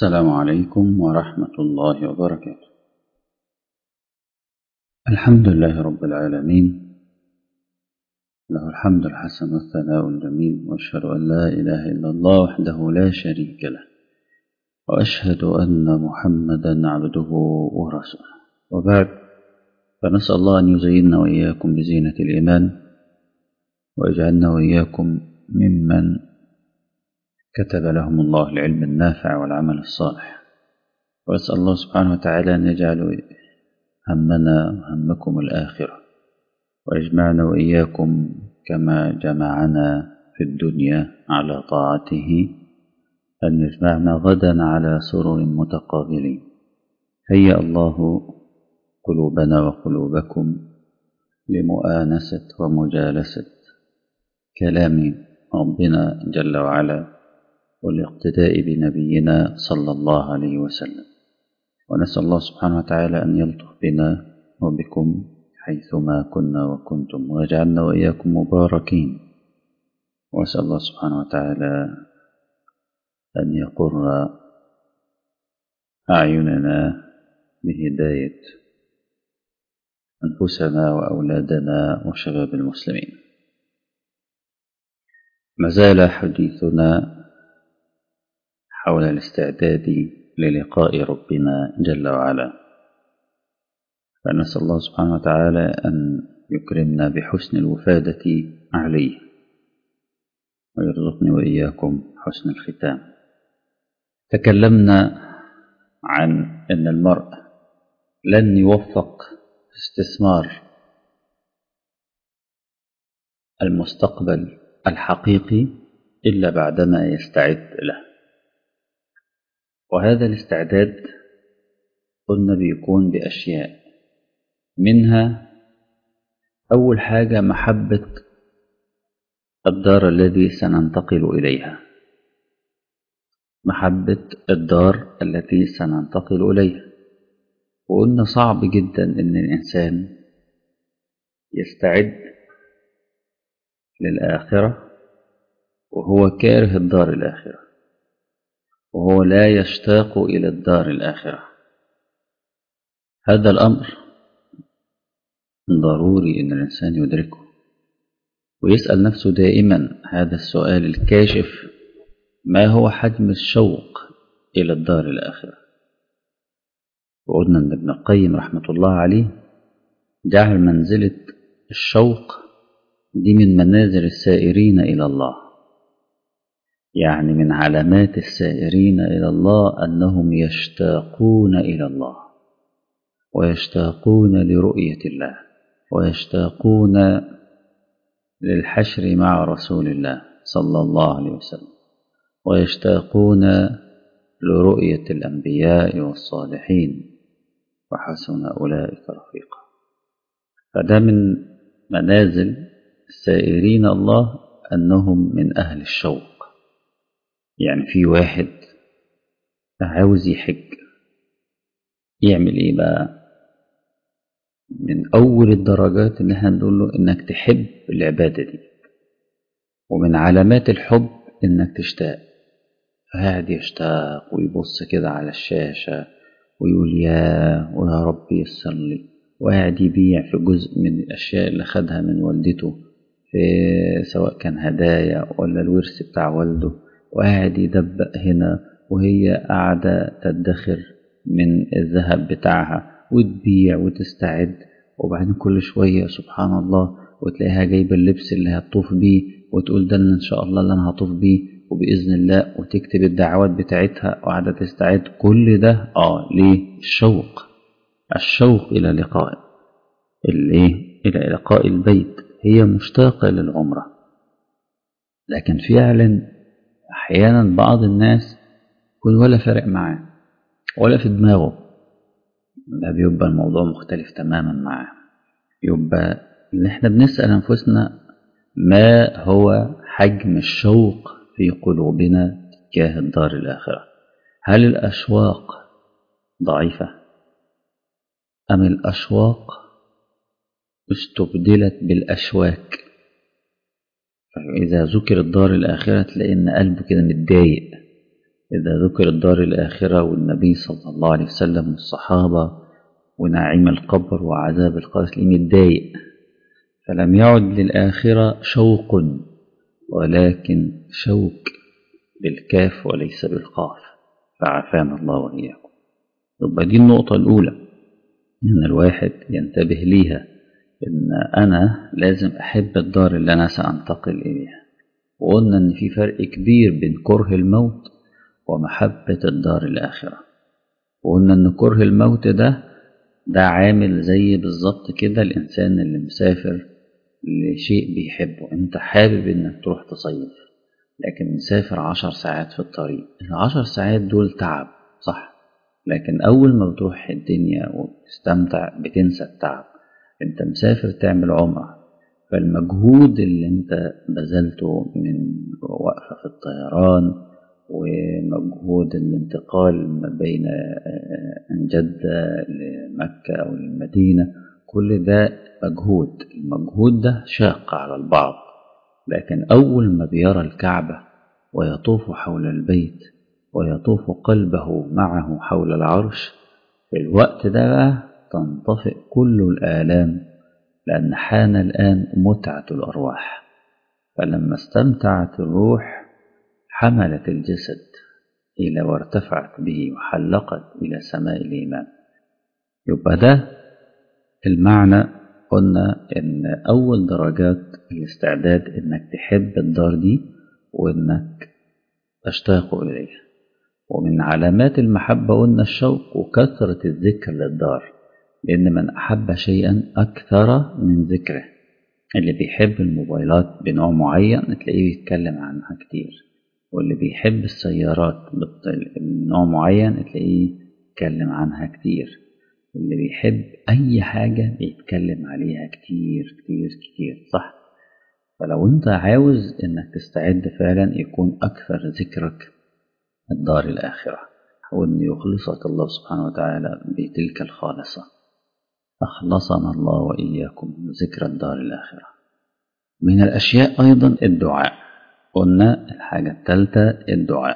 السلام عليكم ورحمة الله وبركاته الحمد لله رب العالمين له الحمد الحسن والثناء الجميل وأشهد أن لا إله إلا الله وحده لا شريك له وأشهد أن محمدا عبده ورسوله وبعد فنسأل الله أن يزيننا وإياكم بزينة الإيمان ويجعلنا وإياكم ممن كتب لهم الله العلم النافع والعمل الصالح وأسأل الله سبحانه وتعالى أن يجعل همنا وهمكم الآخرة ويجمعنا وإياكم كما جمعنا في الدنيا على طاعته أن يجمعنا غدا على سرر متقابلين هيأ الله قلوبنا وقلوبكم لمؤانسة ومجالسة كلام ربنا جل وعلا والاقتداء بنبينا صلى الله عليه وسلم ونسأل الله سبحانه وتعالى أن يلطف بنا وبكم حيثما كنا وكنتم ويجعلنا وإياكم مباركين وأسأل الله سبحانه وتعالى أن يقر أعيننا بهداية أنفسنا وأولادنا وشباب المسلمين ما زال حديثنا حول الاستعداد للقاء ربنا جل وعلا فنسأل الله سبحانه وتعالى أن يكرمنا بحسن الوفادة عليه ويرزقني وإياكم حسن الختام تكلمنا عن أن المرء لن يوفق في استثمار المستقبل الحقيقي إلا بعدما يستعد له وهذا الاستعداد قلنا بيكون بأشياء منها أول حاجة محبة الدار الذي سننتقل إليها محبة الدار التي سننتقل إليها وقلنا صعب جدا إن الإنسان يستعد للآخرة وهو كاره الدار الآخرة وهو لا يشتاق إلى الدار الآخرة هذا الأمر ضروري أن الإنسان يدركه ويسأل نفسه دائما هذا السؤال الكاشف ما هو حجم الشوق إلى الدار الآخرة وقلنا أن ابن القيم رحمة الله عليه جعل منزلة الشوق دي من منازل السائرين إلى الله يعني من علامات السائرين إلى الله أنهم يشتاقون إلى الله ويشتاقون لرؤية الله ويشتاقون للحشر مع رسول الله صلى الله عليه وسلم ويشتاقون لرؤية الأنبياء والصالحين وحسن أولئك رفيقا فده من منازل السائرين الله أنهم من أهل الشوق يعني في واحد عاوز يحج يعمل ايه بقى من اول الدرجات اللي احنا نقول له انك تحب العبادة دي ومن علامات الحب انك تشتاق فقاعد يشتاق ويبص كده على الشاشة ويقول يا ويا رب يسر لي وقاعد يبيع في جزء من الأشياء اللي خدها من والدته في سواء كان هدايا ولا الورث بتاع والده وقاعد يدبق هنا وهي قاعدة تدخر من الذهب بتاعها وتبيع وتستعد وبعدين كل شوية سبحان الله وتلاقيها جايبة اللبس اللي هتطوف بيه وتقول ده إن شاء الله اللي أنا هطوف بيه وبإذن الله وتكتب الدعوات بتاعتها وقاعدة تستعد كل ده آه ليه الشوق الشوق إلى لقاء الإيه إلى لقاء البيت هي مشتاقة للعمرة لكن فعلا أحيانا بعض الناس يكون ولا فارق معاه ولا في دماغه ده بيبقى الموضوع مختلف تماما معاه يبقى اللي احنا بنسأل أنفسنا ما هو حجم الشوق في قلوبنا تجاه الدار الآخرة هل الأشواق ضعيفة أم الأشواق استبدلت بالأشواك إذا ذكر الدار الآخرة تلاقي إن قلبه كده متضايق إذا ذكر الدار الآخرة والنبي صلى الله عليه وسلم والصحابة ونعيم القبر وعذاب القبر تلاقيه متضايق فلم يعد للآخرة شوق ولكن شوك بالكاف وليس بالقاف فعافانا الله وإياكم يبقى دي النقطة الأولى إن الواحد ينتبه ليها إن أنا لازم أحب الدار اللي أنا سأنتقل إليها وقلنا إن في فرق كبير بين كره الموت ومحبة الدار الآخرة وقلنا إن كره الموت ده ده عامل زي بالظبط كده الإنسان اللي مسافر لشيء بيحبه أنت حابب إنك تروح تصيف لكن مسافر عشر ساعات في الطريق العشر ساعات دول تعب صح لكن أول ما بتروح الدنيا وتستمتع بتنسى التعب أنت مسافر تعمل عمرة فالمجهود اللي أنت بذلته من وقفة في الطيران ومجهود الانتقال ما بين جدة لمكة أو المدينة كل ده مجهود المجهود ده شاق على البعض لكن أول ما بيرى الكعبة ويطوف حول البيت ويطوف قلبه معه حول العرش في الوقت ده بقى تنطفئ كل الآلام لأن حان الآن متعة الأرواح فلما استمتعت الروح حملت الجسد إلى وارتفعت به وحلقت إلى سماء الإيمان يبقى ده المعنى قلنا إن أول درجات الاستعداد إنك تحب الدار دي وإنك تشتاق إليها ومن علامات المحبة قلنا الشوق وكثرة الذكر للدار لأن من أحب شيئا أكثر من ذكره اللي بيحب الموبايلات بنوع معين تلاقيه بيتكلم عنها كتير واللي بيحب السيارات بنوع معين تلاقيه يتكلم عنها كتير اللي بيحب أي حاجة بيتكلم عليها كتير كتير كتير صح فلو أنت عاوز إنك تستعد فعلا يكون أكثر ذكرك الدار الآخرة وإن يخلصك الله سبحانه وتعالى بتلك الخالصة أخلصنا الله وإياكم ذكر الدار الآخرة من الأشياء أيضا الدعاء قلنا الحاجة الثالثة الدعاء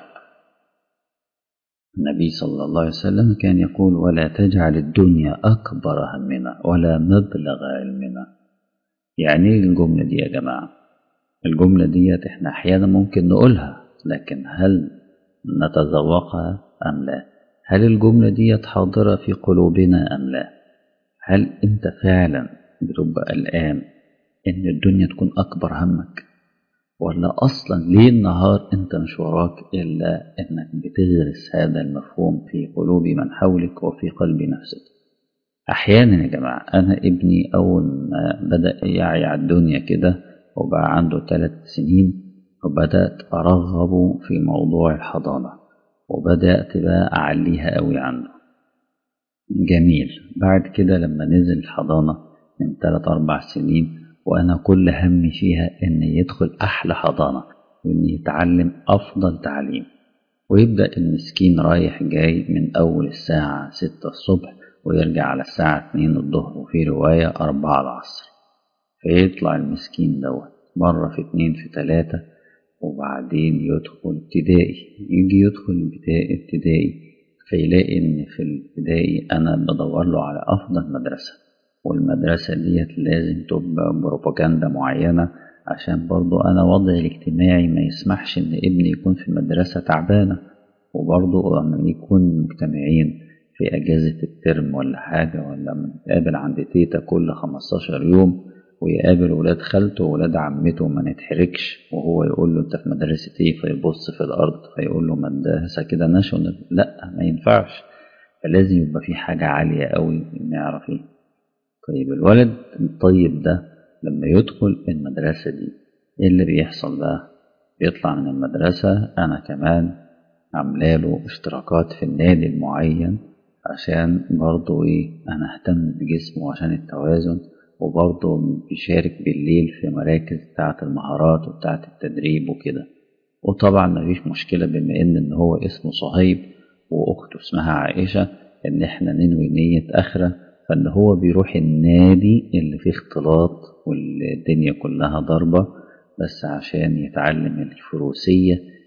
النبي صلى الله عليه وسلم كان يقول ولا تجعل الدنيا أكبر همنا ولا مبلغ علمنا يعني ايه الجملة دي يا جماعة الجملة دي احنا أحيانا ممكن نقولها لكن هل نتذوقها أم لا هل الجملة دي حاضرة في قلوبنا أم لا هل أنت فعلا بتبقى قلقان إن الدنيا تكون أكبر همك ولا أصلا ليه النهار أنت مش وراك إلا إنك بتغرس هذا المفهوم في قلوب من حولك وفي قلب نفسك أحيانا يا جماعة أنا ابني أول ما بدأ يعي على الدنيا كده وبقى عنده ثلاث سنين وبدأت أرغبه في موضوع الحضانة وبدأت بقى أعليها قوي عنده جميل بعد كده لما نزل الحضانة من ثلاث أربع سنين وأنا كل همي فيها إن يدخل أحلى حضانة وإن يتعلم أفضل تعليم ويبدأ المسكين رايح جاي من أول الساعة ستة الصبح ويرجع على الساعة اتنين الظهر وفي رواية أربعة العصر فيطلع المسكين دوت مرة في اتنين في تلاتة وبعدين يدخل ابتدائي يجي يدخل ابتدائي فيلاقي إن في الابتدائي أنا بدور له على أفضل مدرسة والمدرسة ديت لازم تبقى بروباجندا معينة عشان برضو أنا وضعي الاجتماعي ما يسمحش إن ابني يكون في مدرسة تعبانة وبرضو لما نكون مجتمعين في أجازة الترم ولا حاجة ولا نتقابل عند تيتا كل خمستاشر يوم ويقابل ولاد خالته وولاد عمته وما نتحركش وهو يقول له انت في مدرسة ايه فيبص في الارض فيقول له مدرسة كده ناشونال لا ما ينفعش فلازم يبقى في حاجة عالية قوي نعرف ايه طيب الولد الطيب ده لما يدخل المدرسة دي ايه اللي بيحصل بقى بيطلع من المدرسة انا كمان عاملاله اشتراكات في النادي المعين عشان برضه ايه انا اهتم بجسمه عشان التوازن وبرضه بيشارك بالليل في مراكز بتاعة المهارات وبتاعة التدريب وكده وطبعا مفيش مشكلة بما ان ان هو اسمه صهيب واخته اسمها عائشة ان احنا ننوي نية اخرة فان هو بيروح النادي اللي فيه اختلاط والدنيا كلها ضربة بس عشان يتعلم الفروسية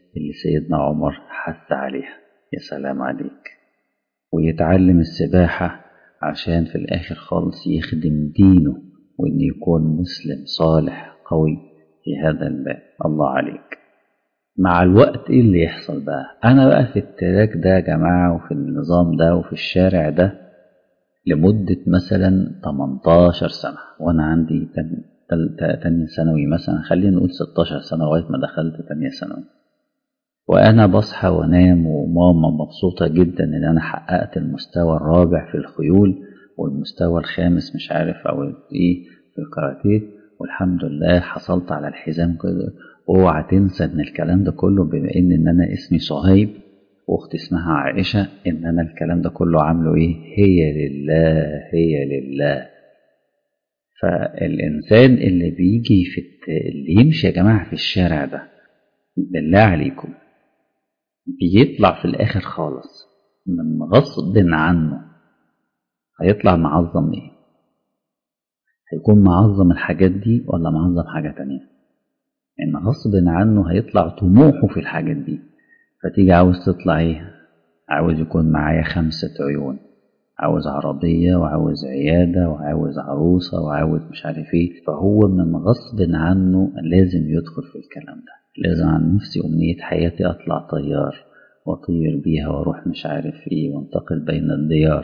اللي سيدنا عمر حث عليها يا سلام عليك ويتعلم السباحة عشان في الآخر خالص يخدم دينه وإن يكون مسلم صالح قوي في هذا الباب الله عليك مع الوقت ايه اللي يحصل بقى انا بقى في التراك ده يا جماعة وفي النظام ده وفي الشارع ده لمدة مثلا 18 سنة وانا عندي تانية ثانوي مثلا خلينا نقول 16 سنة لغاية ما دخلت تانية ثانوي وانا بصحى وانام وماما مبسوطة جدا ان انا حققت المستوى الرابع في الخيول والمستوى الخامس مش عارف او ايه في الكاراتيه والحمد لله حصلت على الحزام كده اوعى تنسى ان الكلام ده كله بما ان ان انا اسمي صهيب واختي اسمها عائشة ان انا الكلام ده كله عامله ايه هي لله هي لله فالانسان اللي بيجي في الت... اللي يمشي يا جماعة في الشارع ده بالله عليكم بيطلع في الاخر خالص من غصب عنه هيطلع معظم ايه هيكون معظم الحاجات دي ولا معظم حاجة تانية ان غصب عنه هيطلع طموحه في الحاجات دي فتيجي عاوز تطلع ايه عاوز يكون معايا خمسة عيون عاوز عربية وعاوز عيادة وعاوز عروسة وعاوز مش عارف ايه فهو من غصب عنه لازم يدخل في الكلام ده لازم عن نفسي أمنية حياتي أطلع طيار وأطير بيها وأروح مش عارف ايه وانتقل بين الديار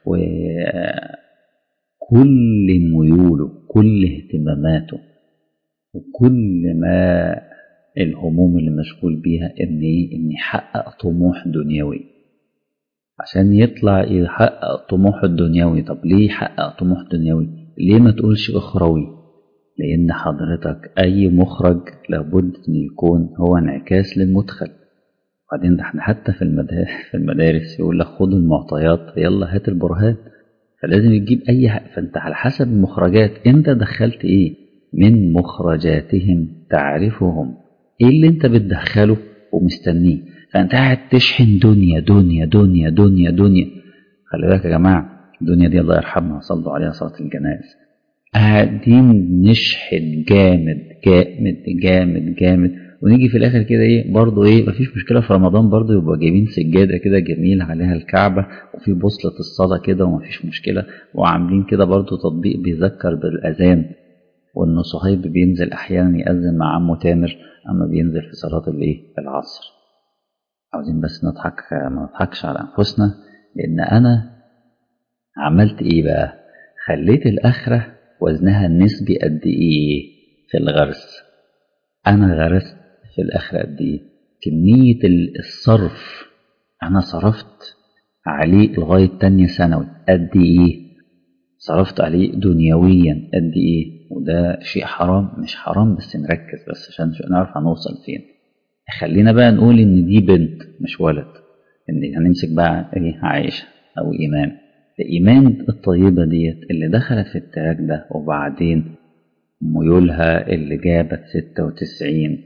وكل ميوله كل اهتماماته وكل ما الهموم اللي مشغول بيها ان ايه ان يحقق طموح دنيوي عشان يطلع يحقق طموح الدنيوي طب ليه يحقق طموح دنيوي ليه ما تقولش اخروي لان حضرتك اي مخرج لابد ان يكون هو انعكاس للمدخل وبعدين ده احنا حتى في المدارس في المدارس يقول لك خد المعطيات يلا هات البرهان فلازم تجيب اي حاجة فانت على حسب المخرجات انت دخلت ايه من مخرجاتهم تعرفهم ايه اللي انت بتدخله ومستنيه فانت قاعد تشحن دنيا دنيا دنيا دنيا دنيا خلي بالك يا جماعه الدنيا دي الله يرحمها صلوا عليها صلاه الجنائز قاعدين نشحن جامد جامد جامد جامد ونيجي في الاخر كده ايه برضه ايه مفيش مشكله في رمضان برضه يبقى جايبين سجاده كده جميل عليها الكعبه وفي بوصله الصلاه كده ومفيش مشكله وعاملين كده برضه تطبيق بيذكر بالاذان وان صهيب بينزل احيانا ياذن مع عمه تامر اما بينزل في صلاه الايه العصر عاوزين بس نضحك ما نضحكش على انفسنا لان انا عملت ايه بقى خليت الاخره وزنها النسبي قد ايه في الغرس انا غرست في الاخره قد ايه كميه الصرف انا صرفت عليه لغايه تانية ثانوي قد ايه صرفت عليه دنيويا قد ايه وده شيء حرام مش حرام بس نركز بس عشان نعرف هنوصل فين خلينا بقى نقول ان دي بنت مش ولد ان هنمسك بقى ايه عائشه او ايمان الايمان الطيبه ديت اللي دخلت في التراك ده وبعدين ميولها اللي جابت ستة وتسعين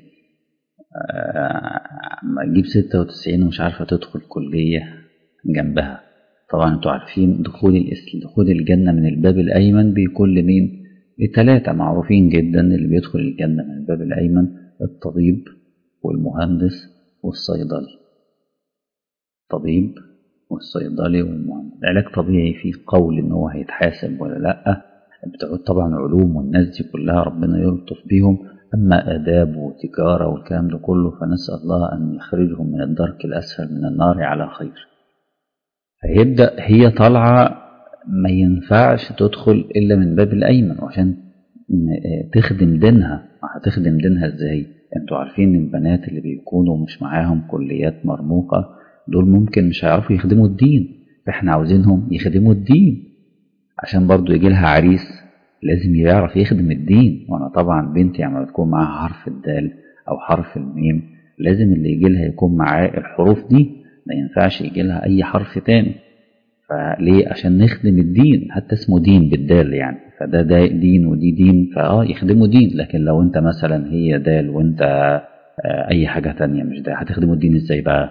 ما تجيب ستة وتسعين ومش عارفة تدخل كلية جنبها طبعا انتوا عارفين دخول الاسم دخول الجنة من الباب الأيمن بيكون لمين؟ لثلاثة معروفين جدا اللي بيدخل الجنة من الباب الأيمن الطبيب والمهندس والصيدلي طبيب والصيدلي والمهندس العلاج طبيعي فيه قول ان هو هيتحاسب ولا لا بتعود طبعا علوم والناس دي كلها ربنا يلطف بيهم اما اداب وتجاره والكلام ده كله فنسال الله ان يخرجهم من الدرك الاسفل من النار على خير فيبدا هي طالعه ما ينفعش تدخل الا من باب الايمن وعشان تخدم دينها هتخدم دينها ازاي انتوا عارفين البنات اللي بيكونوا مش معاهم كليات مرموقة دول ممكن مش هيعرفوا يخدموا الدين فاحنا عاوزينهم يخدموا الدين عشان برضو يجي لها عريس لازم يعرف يخدم الدين وانا طبعا بنتي عم تكون معاها حرف الدال او حرف الميم لازم اللي يجي لها يكون معاه الحروف دي ما ينفعش يجي لها اي حرف تاني فليه عشان نخدم الدين حتى اسمه دين بالدال يعني فده ده دين ودي دين فاه يخدموا دين لكن لو انت مثلا هي دال وانت آه اي حاجة تانية مش ده هتخدموا الدين ازاي بقى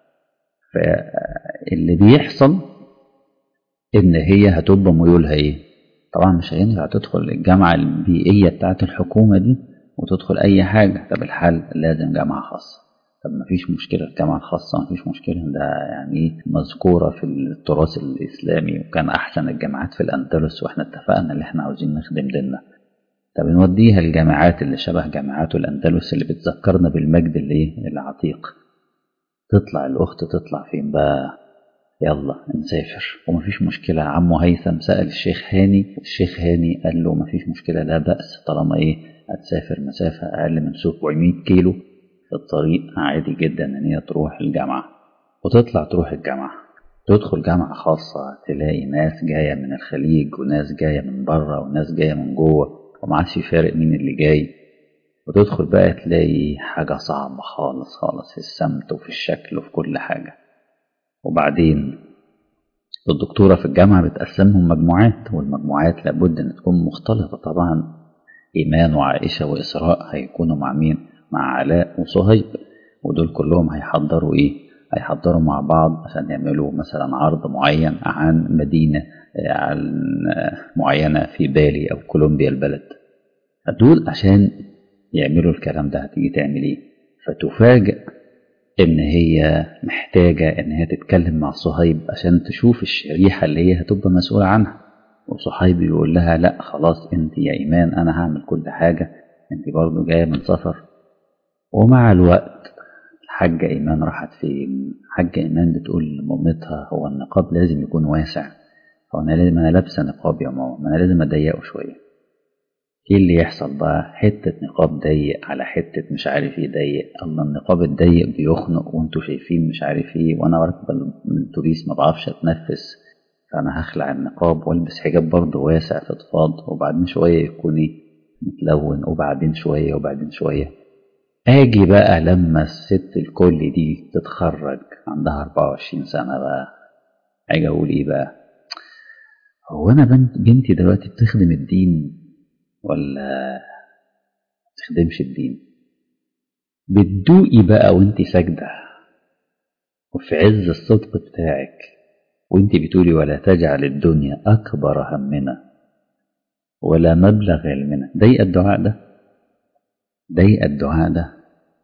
فاللي بيحصل ان هي هتبقى ميولها ايه طبعا مش هينفع تدخل الجامعة البيئية بتاعت الحكومة دي وتدخل اي حاجة طب الحل لازم جامعة خاصة طب ما فيش مشكلة الجامعة الخاصة ما فيش مشكلة ده يعني مذكورة في التراث الإسلامي وكان أحسن الجامعات في الأندلس وإحنا اتفقنا اللي إحنا عاوزين نخدم ديننا طب نوديها الجامعات اللي شبه جامعات الأندلس اللي بتذكرنا بالمجد اللي العتيق تطلع الأخت تطلع فين بقى يلا نسافر ومفيش مشكلة عمو هيثم سأل الشيخ هاني الشيخ هاني قال له مفيش مشكلة لا بأس طالما إيه هتسافر مسافة أقل من 700 كيلو في الطريق عادي جدا إن هي تروح الجامعة وتطلع تروح الجامعة تدخل جامعة خاصة تلاقي ناس جاية من الخليج وناس جاية من بره وناس جاية من جوه وما عادش فارق مين اللي جاي وتدخل بقى تلاقي حاجة صعبة خالص خالص في السمت وفي الشكل وفي كل حاجة وبعدين الدكتورة في الجامعة بتقسمهم مجموعات والمجموعات لابد أن تكون مختلطة طبعا إيمان وعائشة وإسراء هيكونوا مع مين؟ مع علاء وصهيب ودول كلهم هيحضروا إيه؟ هيحضروا مع بعض عشان يعملوا مثلا عرض معين عن مدينة عن معينة في بالي أو كولومبيا البلد فدول عشان يعملوا الكلام ده هتيجي تعمل إيه؟ فتفاجئ إن هي محتاجة إن هي تتكلم مع صهيب عشان تشوف الشريحة اللي هي هتبقى مسؤولة عنها وصهيب يقول لها لا خلاص انت يا إيمان أنا هعمل كل حاجة انت برضو جاية من سفر ومع الوقت الحاجة إيمان راحت فين حاجة إيمان بتقول لمامتها هو النقاب لازم يكون واسع هو أنا لازم أنا لابسة نقاب يا ماما ما أنا لازم أضيقه شوية ايه اللي يحصل بقى حتة نقاب ضيق على حتة مش عارف ايه ضيق الله النقاب الضيق بيخنق وانتوا شايفين مش عارف ايه وانا راكبة الاتوبيس ما بعرفش اتنفس فانا هخلع النقاب والبس حجاب برضه واسع فضفاض وبعدين شوية يكون ايه متلون وبعدين شوية وبعدين شوية اجي بقى لما الست الكل دي تتخرج عندها 24 سنة بقى اجي اقول ايه بقى هو انا بنت بنتي دلوقتي بتخدم الدين ولا تخدمش الدين بتدوقي بقى وانت ساجدة وفي عز الصدق بتاعك وانت بتقولي ولا تجعل الدنيا أكبر همنا ولا مبلغ علمنا ضيق الدعاء ده ضيق الدعاء ده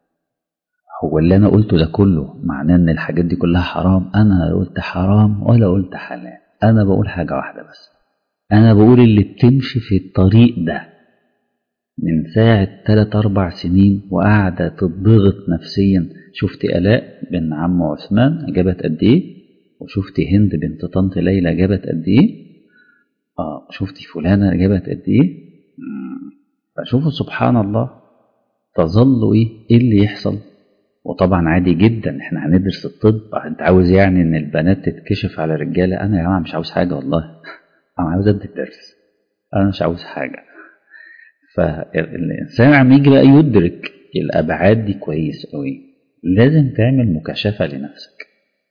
هو اللي أنا قلته ده كله معناه إن الحاجات دي كلها حرام أنا قلت حرام ولا قلت حلال أنا بقول حاجة واحدة بس أنا بقول اللي بتمشي في الطريق ده من ساعة تلات أربع سنين وقاعدة تضغط نفسيا شفت آلاء بن عم عثمان جابت قد إيه وشفت هند بنت طنط ليلى جابت قد إيه آه شفتي فلانة جابت قد إيه فشوفوا سبحان الله تظل إيه إيه اللي يحصل وطبعا عادي جدا احنا هندرس الطب انت عاوز يعني ان البنات تتكشف على رجاله انا يا جماعه مش عاوز حاجه والله انا عاوز ادي الدرس انا مش عاوز حاجه فالانسان عم يجي بقى يدرك الابعاد دي كويس قوي لازم تعمل مكاشفه لنفسك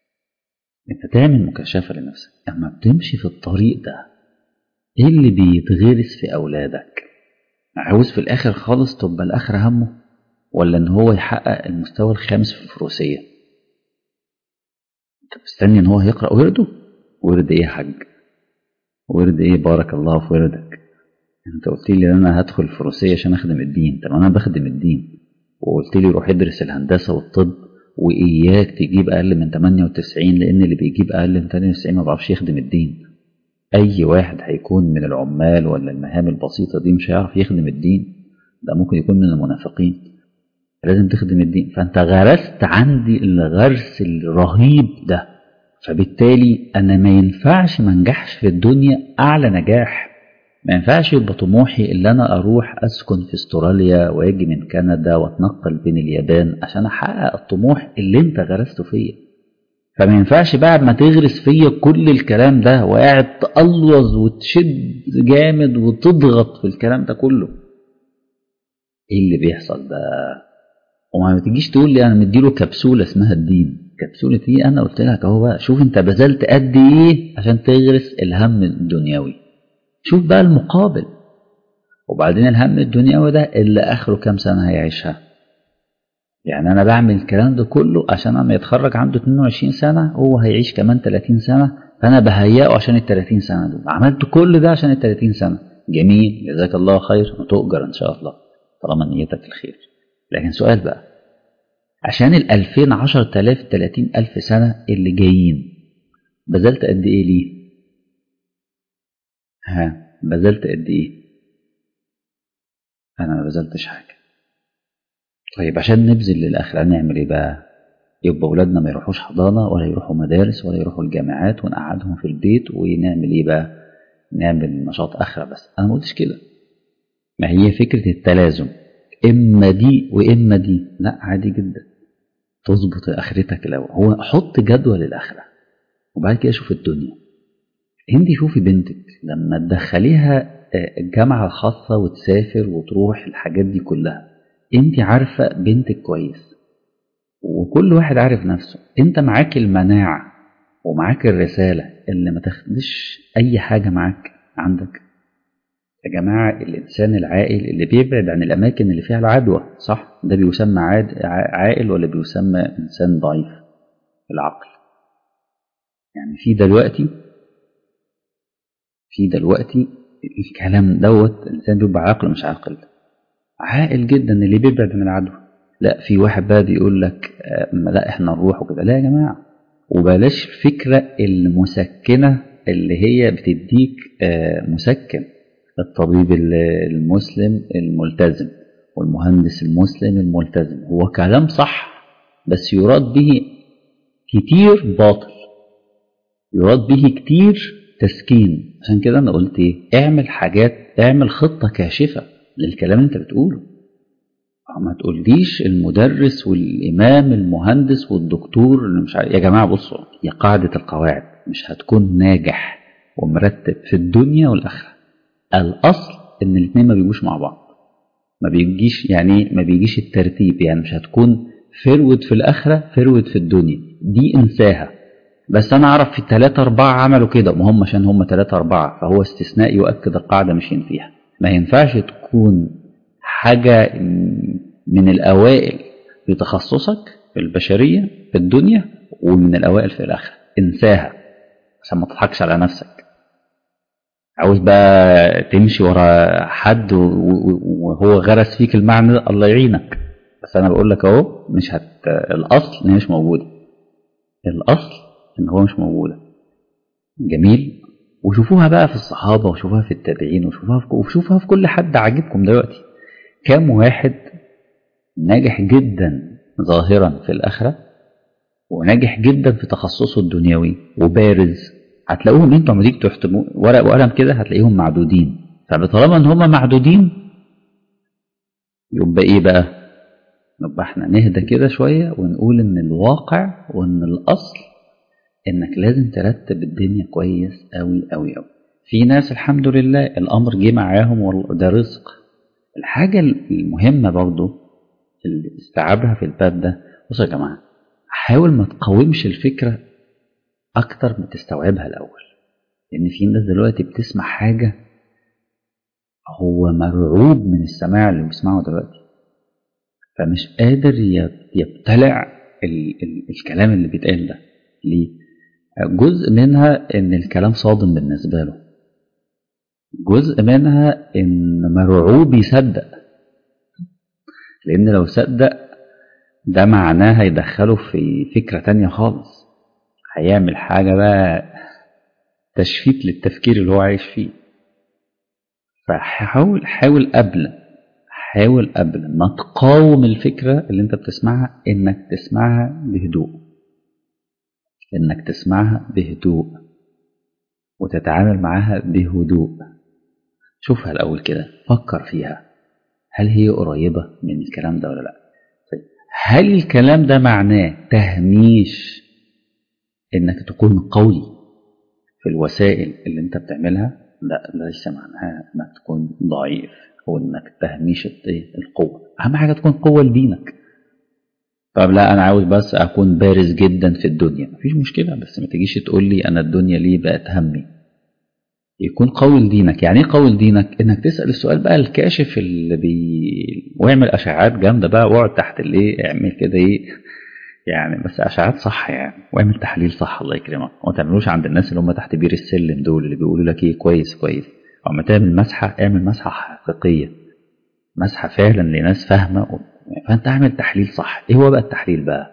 انت تعمل مكاشفه لنفسك اما بتمشي في الطريق ده ايه اللي بيتغرس في اولادك عاوز في الاخر خالص تبقى الاخر همه ولا ان هو يحقق المستوى الخامس في الفروسيه انت مستني ان هو هيقرا ورده ورد ايه يا حاج ورد ايه بارك الله في وردك انت قلت لي انا هدخل الفروسيه عشان اخدم الدين طب انا بخدم الدين وقلت لي روح ادرس الهندسه والطب واياك تجيب اقل من 98 لان اللي بيجيب اقل من 98 ما بيعرفش يخدم الدين اي واحد هيكون من العمال ولا المهام البسيطه دي مش هيعرف يخدم الدين ده ممكن يكون من المنافقين لازم تخدم الدين فانت غرست عندي الغرس الرهيب ده فبالتالي انا ما ينفعش ما انجحش في الدنيا اعلى نجاح ما ينفعش يبقى طموحي اللي انا اروح اسكن في استراليا واجي من كندا واتنقل بين اليابان عشان احقق الطموح اللي انت غرسته فيا فما ينفعش بعد ما تغرس فيا كل الكلام ده وقاعد تقلوظ وتشد جامد وتضغط في الكلام ده كله ايه اللي بيحصل ده وما تجيش تقول لي انا مديله كبسوله اسمها الدين كبسوله ايه انا قلت لك اهو بقى شوف انت بذلت قد ايه عشان تغرس الهم الدنيوي شوف بقى المقابل وبعدين الهم الدنيوي ده اللي اخره كام سنه هيعيشها يعني انا بعمل الكلام ده كله عشان لما يتخرج عنده 22 سنه هو هيعيش كمان 30 سنه فانا بهيئه عشان ال 30 سنه دول عملت كل ده عشان ال 30 سنه جميل جزاك الله خير وتؤجر ان شاء الله طالما نيتك الخير لكن سؤال بقى عشان ال 2000 10000 30000 سنة اللي جايين بذلت قد إيه ليه؟ ها بذلت قد إيه؟ أنا ما بذلتش حاجة طيب عشان نبذل للآخرة نعمل إيه بقى؟ يبقى أولادنا ما يروحوش حضانة ولا يروحوا مدارس ولا يروحوا الجامعات ونقعدهم في البيت ونعمل إيه بقى؟ نعمل نشاط آخرة بس أنا ما قلتش كده ما هي فكرة التلازم إما دي وإما دي لا عادي جدا تظبط آخرتك الأول هو حط جدول الآخرة وبعد كده شوف الدنيا انت شوفي بنتك لما تدخليها الجامعة الخاصة وتسافر وتروح الحاجات دي كلها انت عارفة بنتك كويس وكل واحد عارف نفسه انت معاك المناعة ومعاك الرسالة اللي ما تاخدش اي حاجة معاك عندك يا جماعة الإنسان العاقل اللي بيبعد عن الأماكن اللي فيها العدوى صح ده بيسمى عاقل ولا بيسمى إنسان ضعيف العقل يعني في دلوقتي في دلوقتي الكلام دوت الإنسان بيبقى عاقل مش عاقل عاقل جدا اللي بيبعد عن العدوى لا في واحد بقى بيقول لك لا احنا نروح وكده لا يا جماعة وبلاش الفكرة المسكنة اللي هي بتديك مسكن الطبيب المسلم الملتزم والمهندس المسلم الملتزم هو كلام صح بس يراد به كتير باطل يراد به كتير تسكين عشان كده انا قلت ايه اعمل حاجات اعمل خطة كاشفة للكلام اللي انت بتقوله ما تقوليش المدرس والامام المهندس والدكتور اللي مش عارف يا جماعه بصوا هي قاعده القواعد مش هتكون ناجح ومرتب في الدنيا والاخره الاصل ان الاثنين ما بيجوش مع بعض ما بيجيش يعني ما بيجيش الترتيب يعني مش هتكون فرود في الاخره فرود في الدنيا دي انساها بس انا اعرف في ثلاثة أربعة عملوا كده ما هم عشان هم ثلاثة أربعة فهو استثناء يؤكد القاعدة ماشيين فيها ما ينفعش تكون حاجة من الأوائل في تخصصك في البشرية في الدنيا ومن الأوائل في الآخرة انساها عشان ما تضحكش على نفسك عاوز بقى تمشي ورا حد وهو غرس فيك المعنى ده الله يعينك بس أنا بقول لك أهو مش هت الأصل إن هي مش موجودة الأصل إن هو مش موجودة جميل وشوفوها بقى في الصحابة وشوفوها في التابعين وشوفوها في وشوفوها في كل حد عاجبكم دلوقتي كام واحد ناجح جدا ظاهرا في الآخرة وناجح جدا في تخصصه الدنيوي وبارز هتلاقوهم انتوا لما تيجي تحتموا ورق وقلم كده هتلاقيهم معدودين فطالما ان هم معدودين يبقى ايه بقى؟ يبقى احنا نهدى كده شوية ونقول ان الواقع وان الاصل انك لازم ترتب الدنيا كويس قوي قوي قوي في ناس الحمد لله الامر جه معاهم وده رزق الحاجة المهمة برضو اللي استيعابها في الباب ده بصوا يا جماعة حاول ما تقاومش الفكرة أكتر ما تستوعبها الأول لأن في ناس دلوقتي بتسمع حاجة هو مرعوب من السماع اللي بيسمعه دلوقتي فمش قادر يبتلع ال ال الكلام اللي بيتقال ده ليه؟ جزء منها إن الكلام صادم بالنسبة له جزء منها إن مرعوب يصدق لأن لو صدق ده معناه هيدخله في فكرة تانية خالص هيعمل حاجة بقى تشفيت للتفكير اللي هو عايش فيه فحاول حاول قبل حاول قبل ما تقاوم الفكرة اللي انت بتسمعها انك تسمعها بهدوء انك تسمعها بهدوء وتتعامل معاها بهدوء شوفها الأول كده فكر فيها هل هي قريبة من الكلام ده ولا لا طيب هل الكلام ده معناه تهميش انك تكون قوي في الوسائل اللي انت بتعملها لا ليس معناها انك تكون ضعيف او انك تهميش القوة اهم حاجة تكون قوة لدينك طب لا انا عاوز بس اكون بارز جدا في الدنيا مفيش مشكلة بس ما تجيش تقول لي انا الدنيا ليه بقت همي يكون قوي لدينك يعني ايه قوي لدينك انك تسال السؤال بقى الكاشف اللي بي واعمل اشعاعات جامده بقى واقعد تحت الايه اعمل كده ايه يعني بس اشعاعات صح يعني واعمل تحليل صح الله يكرمك وما تعملوش عند الناس اللي هم تحت بير السلم دول اللي بيقولوا لك ايه كويس كويس اما تعمل مسحه اعمل مسحه حقيقيه مسحه فعلا لناس فاهمه فانت اعمل تحليل صح ايه هو بقى التحليل بقى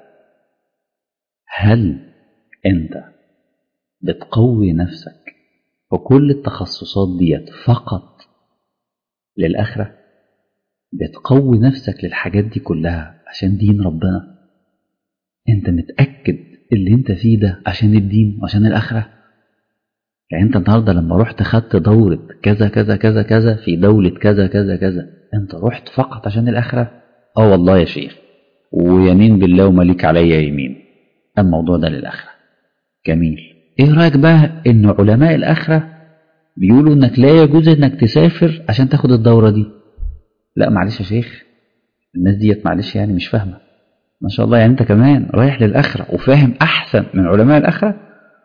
هل انت بتقوي نفسك في كل التخصصات ديت فقط للآخرة بتقوي نفسك للحاجات دي كلها عشان دين ربنا انت متأكد اللي انت فيه ده عشان الدين وعشان الآخرة يعني انت النهاردة لما رحت خدت دورة كذا كذا كذا كذا في دولة كذا كذا كذا انت رحت فقط عشان الآخرة اه والله يا شيخ ويمين بالله ومليك عليا يمين الموضوع ده للآخرة جميل ايه رأيك بقى ان علماء الآخرة بيقولوا انك لا يجوز انك تسافر عشان تاخد الدورة دي لا معلش يا شيخ الناس ديت معلش يعني مش فاهمة ما شاء الله يعني انت كمان رايح للآخرة وفاهم احسن من علماء الآخرة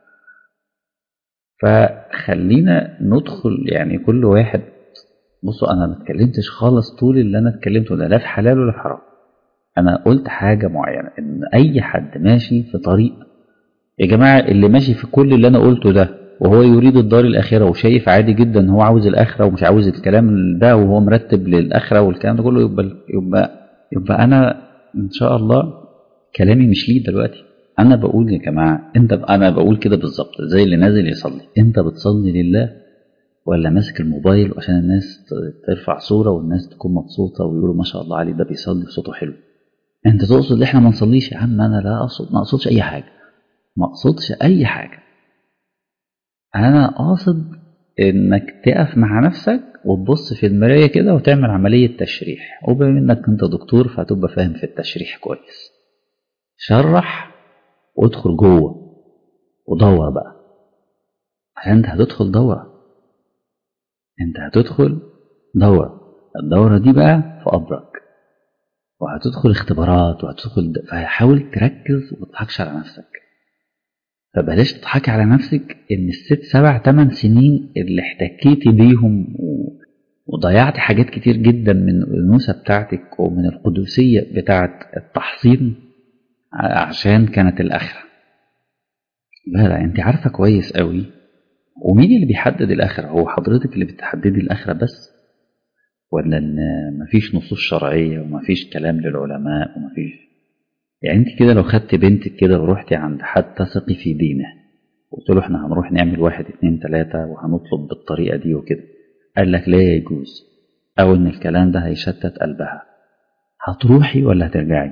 فخلينا ندخل يعني كل واحد بصوا انا ما اتكلمتش خالص طول اللي انا اتكلمته ده لا في حلال ولا في حرام انا قلت حاجة معينة ان اي حد ماشي في طريق يا جماعة اللي ماشي في كل اللي انا قلته ده وهو يريد الدار الآخرة وشايف عادي جدا ان هو عاوز الآخرة ومش عاوز الكلام ده وهو مرتب للآخرة والكلام ده كله يبقى يبقى يبقى أنا إن شاء الله كلامي مش ليه دلوقتي أنا بقول يا جماعة أنت أنا بقول كده بالظبط زي اللي نازل يصلي أنت بتصلي لله ولا ماسك الموبايل عشان الناس ترفع صورة والناس تكون مبسوطة ويقولوا ما شاء الله عليه ده بيصلي وصوته حلو أنت تقصد إن إحنا ما نصليش يا عم أنا لا أقصد ما أقصدش أي حاجة ما أقصدش أي حاجة انا قاصد انك تقف مع نفسك وتبص في المرايه كده وتعمل عمليه تشريح وبما انك انت دكتور فهتبقى فاهم في التشريح كويس شرح وادخل جوه ودور بقى عشان انت هتدخل دوره انت هتدخل دوره الدوره دي بقى في قبرك وهتدخل اختبارات وهتدخل فحاول تركز وما تضحكش على نفسك فبلاش تضحكي على نفسك ان الست سبع تمن سنين اللي احتكيتي بيهم و... وضيعت حاجات كتير جدا من الأنوثة بتاعتك ومن القدسية بتاعت التحصين عشان كانت الآخرة لا لا انت عارفة كويس قوي ومين اللي بيحدد الآخرة هو حضرتك اللي بتحددي الآخرة بس ولا ان مفيش نصوص شرعية ومفيش كلام للعلماء ومفيش يعني انت كده لو خدت بنتك كده ورحتي عند حد تثقي في دينه قلت له احنا هنروح نعمل واحد اتنين تلاتة وهنطلب بالطريقة دي وكده قال لك لا يجوز او ان الكلام ده هيشتت قلبها هتروحي ولا هترجعي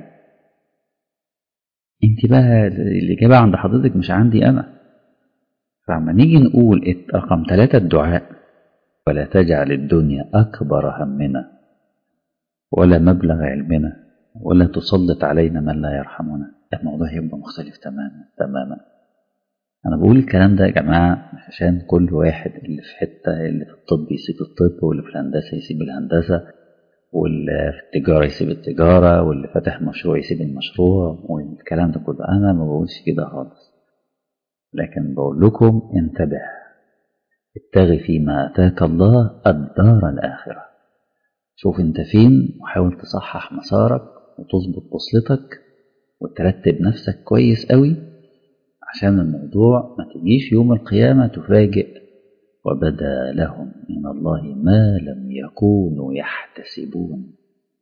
انت بقى الاجابة عند حضرتك مش عندي انا فعما نيجي نقول رقم ثلاثة الدعاء ولا تجعل الدنيا اكبر همنا ولا مبلغ علمنا ولا تسلط علينا من لا يرحمنا الموضوع هيبقى مختلف تماما تماما انا بقول الكلام ده يا جماعه مش عشان كل واحد اللي في حته اللي في الطب يسيب الطب واللي في الهندسه يسيب الهندسه واللي في التجاره يسيب التجاره واللي فاتح مشروع يسيب المشروع والكلام ده كله انا ما بقولش كده خالص لكن بقول لكم انتبه ابتغي فيما اتاك الله الدار الاخره شوف انت فين وحاول تصحح مسارك وتظبط بوصلتك وترتب نفسك كويس قوي عشان الموضوع ما تجيش يوم القيامة تفاجئ وبدا لهم من الله ما لم يكونوا يحتسبون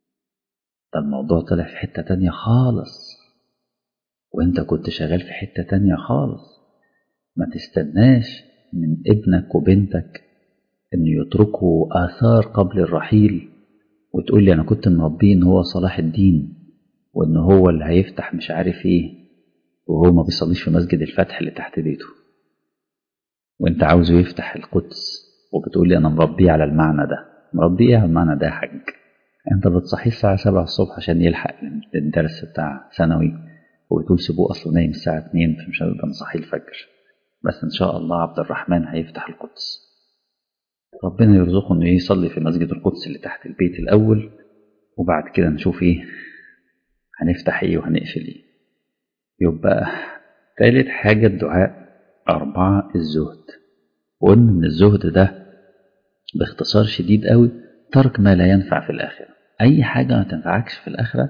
ده الموضوع طلع في حتة تانية خالص وانت كنت شغال في حتة تانية خالص ما تستناش من ابنك وبنتك ان يتركوا آثار قبل الرحيل وتقول لي انا كنت مربيه ان هو صلاح الدين وان هو اللي هيفتح مش عارف ايه وهو ما بيصليش في مسجد الفتح اللي تحت بيته وانت عاوزه يفتح القدس وبتقول لي انا مربيه على المعنى ده مربيه على المعنى ده يا حاج انت بتصحيه الساعة سبعة الصبح عشان يلحق الدرس بتاع ثانوي وبتقول سيبوه اصلا نايم الساعة اتنين فمش هنبقى نصحيه الفجر بس ان شاء الله عبد الرحمن هيفتح القدس ربنا يرزقه انه يصلي في مسجد القدس اللي تحت البيت الاول وبعد كده نشوف ايه هنفتح ايه وهنقفل ايه يبقى تالت حاجة الدعاء أربعة الزهد وقلنا إن الزهد ده باختصار شديد قوي ترك ما لا ينفع في الآخرة أي حاجة ما تنفعكش في الآخرة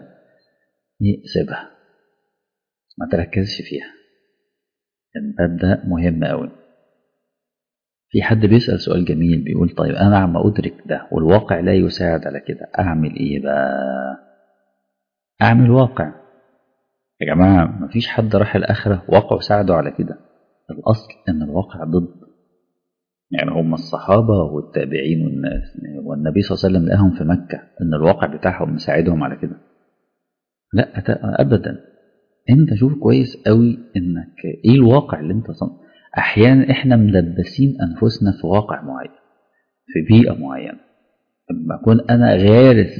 سيبها ما تركزش فيها الباب ده مهم قوي في حد بيسأل سؤال جميل بيقول طيب أنا عم أدرك ده والواقع لا يساعد على كده أعمل إيه بقى اعمل واقع يا جماعة مفيش حد راح الآخرة واقعه ساعده على كده الأصل إن الواقع ضد يعني هم الصحابة والتابعين والناس والنبي صلى الله عليه وسلم لقاهم في مكة إن الواقع بتاعهم مساعدهم على كده لا أبدا أنت شوف كويس قوي إنك إيه الواقع اللي أنت صنع أحيانا إحنا ملبسين أنفسنا في واقع معين في بيئة معينة لما أكون أنا غارس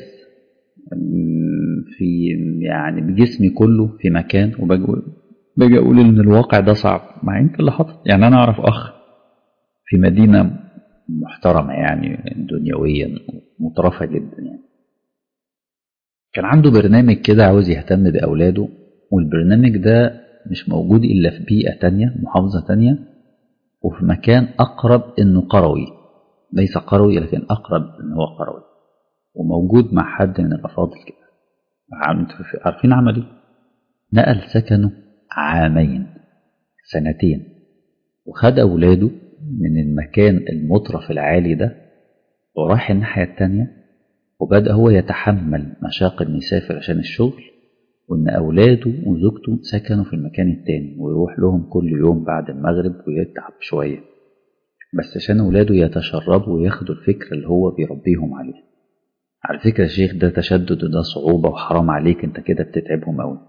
في يعني بجسمي كله في مكان وباجي باجي اقول ان الواقع ده صعب مع انت اللي حاطط يعني انا اعرف اخ في مدينه محترمه يعني دنيويا مترفه جدا يعني كان عنده برنامج كده عاوز يهتم باولاده والبرنامج ده مش موجود الا في بيئه تانية محافظه تانية وفي مكان اقرب انه قروي ليس قروي لكن اقرب ان هو قروي وموجود مع حد من الافاضل كده عارفين عمل ايه نقل سكنه عامين سنتين وخد اولاده من المكان المطرف العالي ده وراح الناحية التانية وبدأ هو يتحمل مشاق إنه يسافر عشان الشغل وإن أولاده وزوجته سكنوا في المكان التاني ويروح لهم كل يوم بعد المغرب ويتعب شوية بس عشان أولاده يتشربوا وياخدوا الفكر اللي هو بيربيهم عليه على فكرة يا شيخ ده تشدد وده صعوبة وحرام عليك انت كده بتتعبهم أوي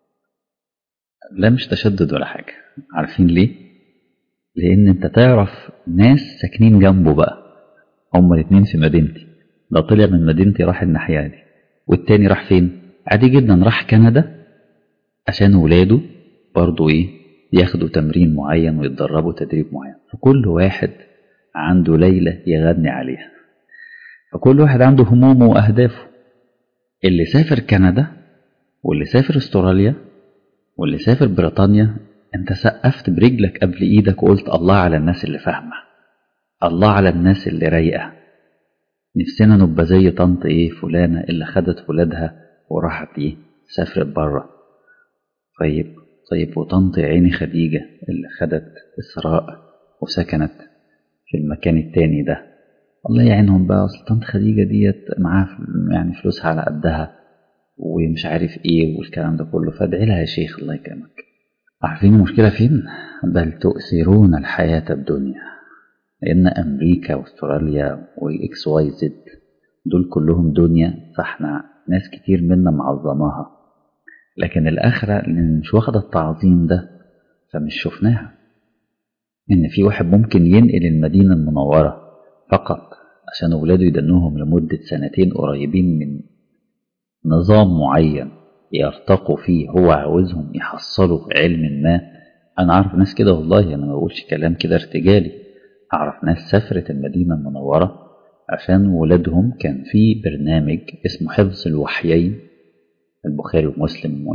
لا مش تشدد ولا حاجة عارفين ليه؟ لأن انت تعرف ناس ساكنين جنبه بقى هما الاتنين في مدينتي ده طلع من مدينتي راح الناحية دي والتاني راح فين؟ عادي جدا راح كندا عشان ولاده برضو ايه ياخدوا تمرين معين ويتدربوا تدريب معين فكل واحد عنده ليلة يغني عليها فكل واحد عنده همومه وأهدافه اللي سافر كندا واللي سافر استراليا واللي سافر بريطانيا انت سقفت برجلك قبل ايدك وقلت الله على الناس اللي فاهمة الله على الناس اللي رايقة نفسنا نبقى زي طنط ايه فلانة اللي خدت ولادها وراحت ايه سافرت بره طيب طيب وطنط عيني خديجة اللي خدت إسراء وسكنت في المكان التاني ده الله يعينهم بقى اصل طنط خديجة ديت معاها يعني فلوسها على قدها ومش عارف ايه والكلام ده كله فادعي لها يا شيخ الله يكرمك عارفين المشكلة فين؟ بل تؤثرون الحياة الدنيا لأن أمريكا واستراليا وإكس واي زد دول كلهم دنيا فاحنا ناس كتير منا معظماها لكن الآخرة اللي مش واخدة التعظيم ده فمش شفناها إن في واحد ممكن ينقل المدينة المنورة فقط عشان ولاده يدنوهم لمدة سنتين قريبين من نظام معين يرتقوا فيه هو عاوزهم يحصلوا علم ما أنا أعرف ناس كده والله أنا ما بقولش كلام كده ارتجالي أعرف ناس سافرت المدينة المنورة عشان ولادهم كان في برنامج اسمه حفظ الوحيين البخاري ومسلم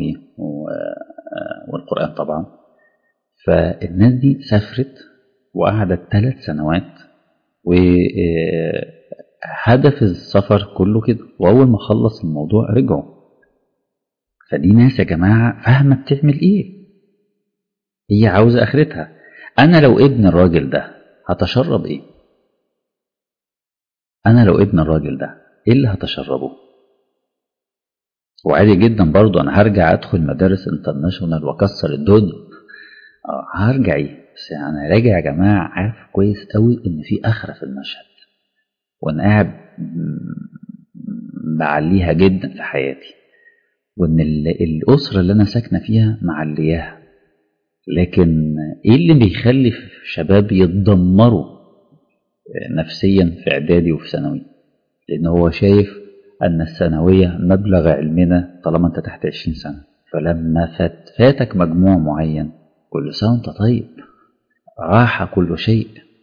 والقرآن طبعا فالناس دي سافرت وقعدت ثلاث سنوات وهدف السفر كله كده وأول ما خلص الموضوع رجعوا فدي ناس يا جماعة فاهمة بتعمل إيه هي عاوزة آخرتها أنا لو ابن الراجل ده هتشرب إيه أنا لو ابن الراجل ده إيه اللي هتشربه وعادي جدا برضو أنا هرجع أدخل مدارس انترناشونال وأكسر الدنيا أه هرجع إيه بس أنا راجع يا جماعة عارف كويس قوي إن في آخرة في المشهد وأنا قاعد بعليها جدا في حياتي وإن الأسرة اللي أنا ساكنة فيها معلياها لكن إيه اللي بيخلي شباب يتدمروا نفسيا في إعدادي وفي ثانوي لأن هو شايف أن الثانوية مبلغ علمنا طالما أنت تحت عشرين سنة فلما فات فاتك مجموع معين كل سنة وأنت طيب راح كل شيء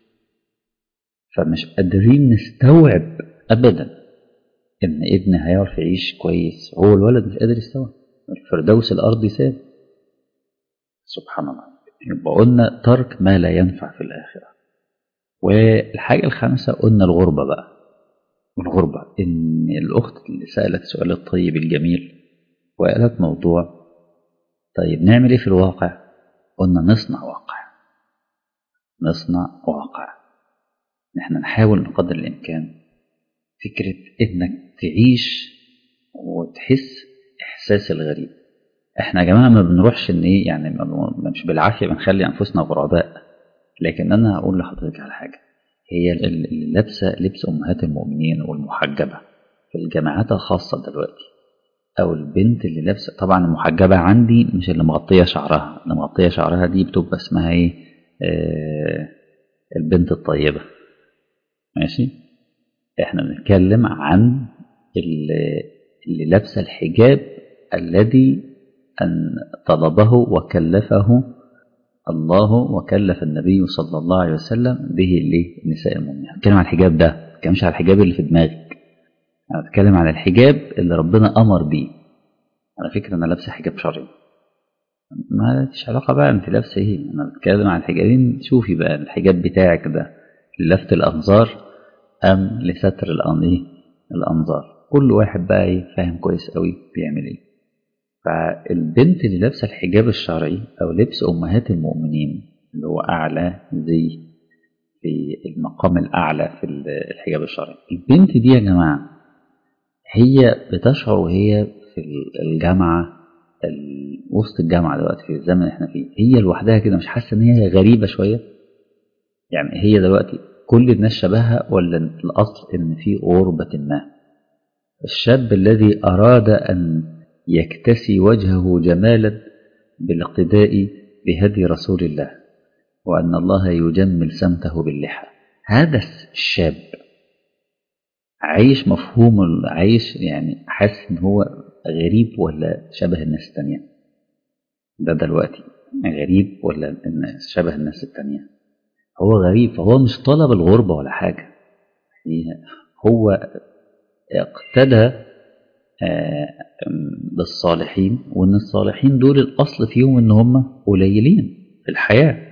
فمش قادرين نستوعب أبدا إن ابن هيعرف يعيش كويس هو الولد مش قادر يستوعب الفردوس الأرضي ساب سبحان الله يبقى قلنا ترك ما لا ينفع في الآخرة والحاجة الخامسة قلنا الغربة بقى الغربة إن الأخت اللي سألت سؤال الطيب الجميل وقالت موضوع طيب نعمل إيه في الواقع قلنا نصنع واقع نصنع واقع نحن نحاول بقدر الإمكان فكرة إنك تعيش وتحس إحساس الغريب احنا يا جماعة ما بنروحش ان ايه يعني مش بالعافية بنخلي أنفسنا غرباء لكن أنا هقول لحضرتك على حاجة هي اللي لابسة لبس أمهات المؤمنين والمحجبة في الجامعات الخاصة دلوقتي أو البنت اللي لابسة طبعا المحجبة عندي مش اللي مغطية شعرها اللي مغطية شعرها دي بتبقى اسمها إيه آه البنت الطيبة ماشي إحنا بنتكلم عن اللي, اللي لابسة الحجاب الذي أن طلبه وكلفه الله وكلف النبي صلى الله عليه وسلم به لنساء المؤمنين بتكلم عن الحجاب ده ما بتكلمش على الحجاب اللي في دماغك انا بتكلم على الحجاب اللي ربنا امر بيه على فكره انا لابسه حجاب شرعي ما فيش علاقه بقى انت لابسه ايه انا بتكلم عن الحجابين شوفي بقى الحجاب بتاعك ده للفت الانظار ام لستر ايه الانظار كل واحد بقى ايه فاهم كويس قوي بيعمل ايه فالبنت اللي لابسه الحجاب الشرعي او لبس امهات المؤمنين اللي هو اعلى زي في المقام الاعلى في الحجاب الشرعي البنت دي يا جماعه هي بتشعر وهي في الجامعه وسط الجامعه دلوقتي في الزمن اللي احنا فيه هي لوحدها كده مش حاسه ان هي غريبه شويه يعني هي دلوقتي كل الناس شبهها ولا الاصل ان في غربه ما الشاب الذي اراد ان يكتسي وجهه جمالا بالاقتداء بهدي رسول الله وأن الله يجمل سمته باللحى هذا الشاب عايش مفهوم عايش يعني حاسس ان هو غريب ولا شبه الناس التانية ده دلوقتي غريب ولا شبه الناس التانية هو غريب فهو مش طلب الغربة ولا حاجة هو اقتدى بالصالحين وان الصالحين دول الاصل فيهم ان هم قليلين في الحياه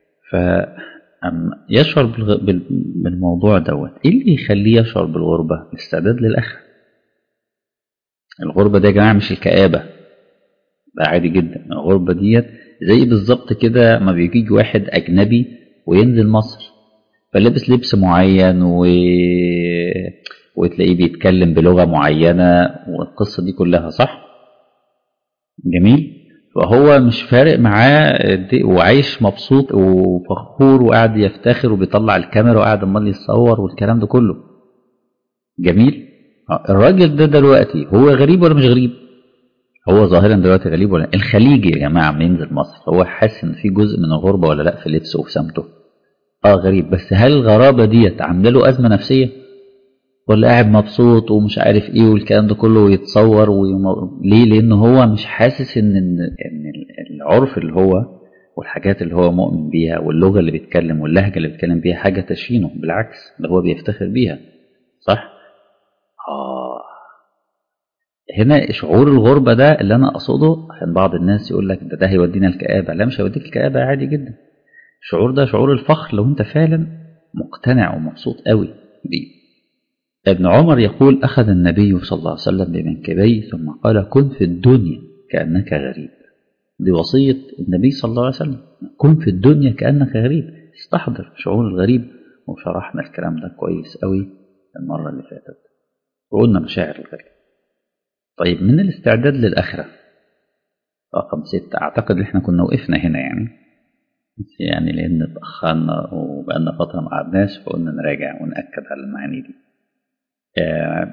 فيشعر بالموضوع دوت ايه اللي يخليه يشعر بالغربه الاستعداد للاخره الغربه دي يا جماعه مش الكآبه ده عادي جدا الغربه ديت زي بالظبط كده ما بيجي واحد اجنبي وينزل مصر فلابس لبس معين و وتلاقيه بيتكلم بلغة معينة والقصة دي كلها صح جميل فهو مش فارق معاه وعايش مبسوط وفخور وقاعد يفتخر وبيطلع الكاميرا وقاعد امال يتصور والكلام ده كله جميل الراجل ده دلوقتي هو غريب ولا مش غريب هو ظاهرا دلوقتي غريب ولا الخليجي يا جماعه لما ينزل مصر هو حاسس ان في جزء من الغربه ولا لا في لبسه وفي سمته اه غريب بس هل الغرابه ديت عامله له ازمه نفسيه ولا قاعد مبسوط ومش عارف ايه والكلام ده كله ويتصور ويم... ليه لان هو مش حاسس ان ان العرف اللي هو والحاجات اللي هو مؤمن بيها واللغه اللي بيتكلم واللهجه اللي بيتكلم بيها حاجه تشينه بالعكس ده هو بيفتخر بيها صح اه هنا شعور الغربه ده اللي انا اقصده كان بعض الناس يقول لك ده ده هيودينا الكآبه لا مش هيوديك الكآبه عادي جدا الشعور ده شعور الفخر لو انت فعلا مقتنع ومبسوط قوي بيه ابن عمر يقول أخذ النبي صلى الله عليه وسلم بمنكبيه ثم قال كن في الدنيا كأنك غريب دي وصية النبي صلى الله عليه وسلم كن في الدنيا كأنك غريب استحضر شعور الغريب وشرحنا الكلام ده كويس قوي المرة اللي فاتت وقلنا مشاعر الغريب طيب من الاستعداد للآخرة رقم ستة أعتقد إن إحنا كنا وقفنا هنا يعني يعني لأن اتأخرنا وبقالنا فترة ما قعدناش فقلنا نراجع ونأكد على المعاني دي آه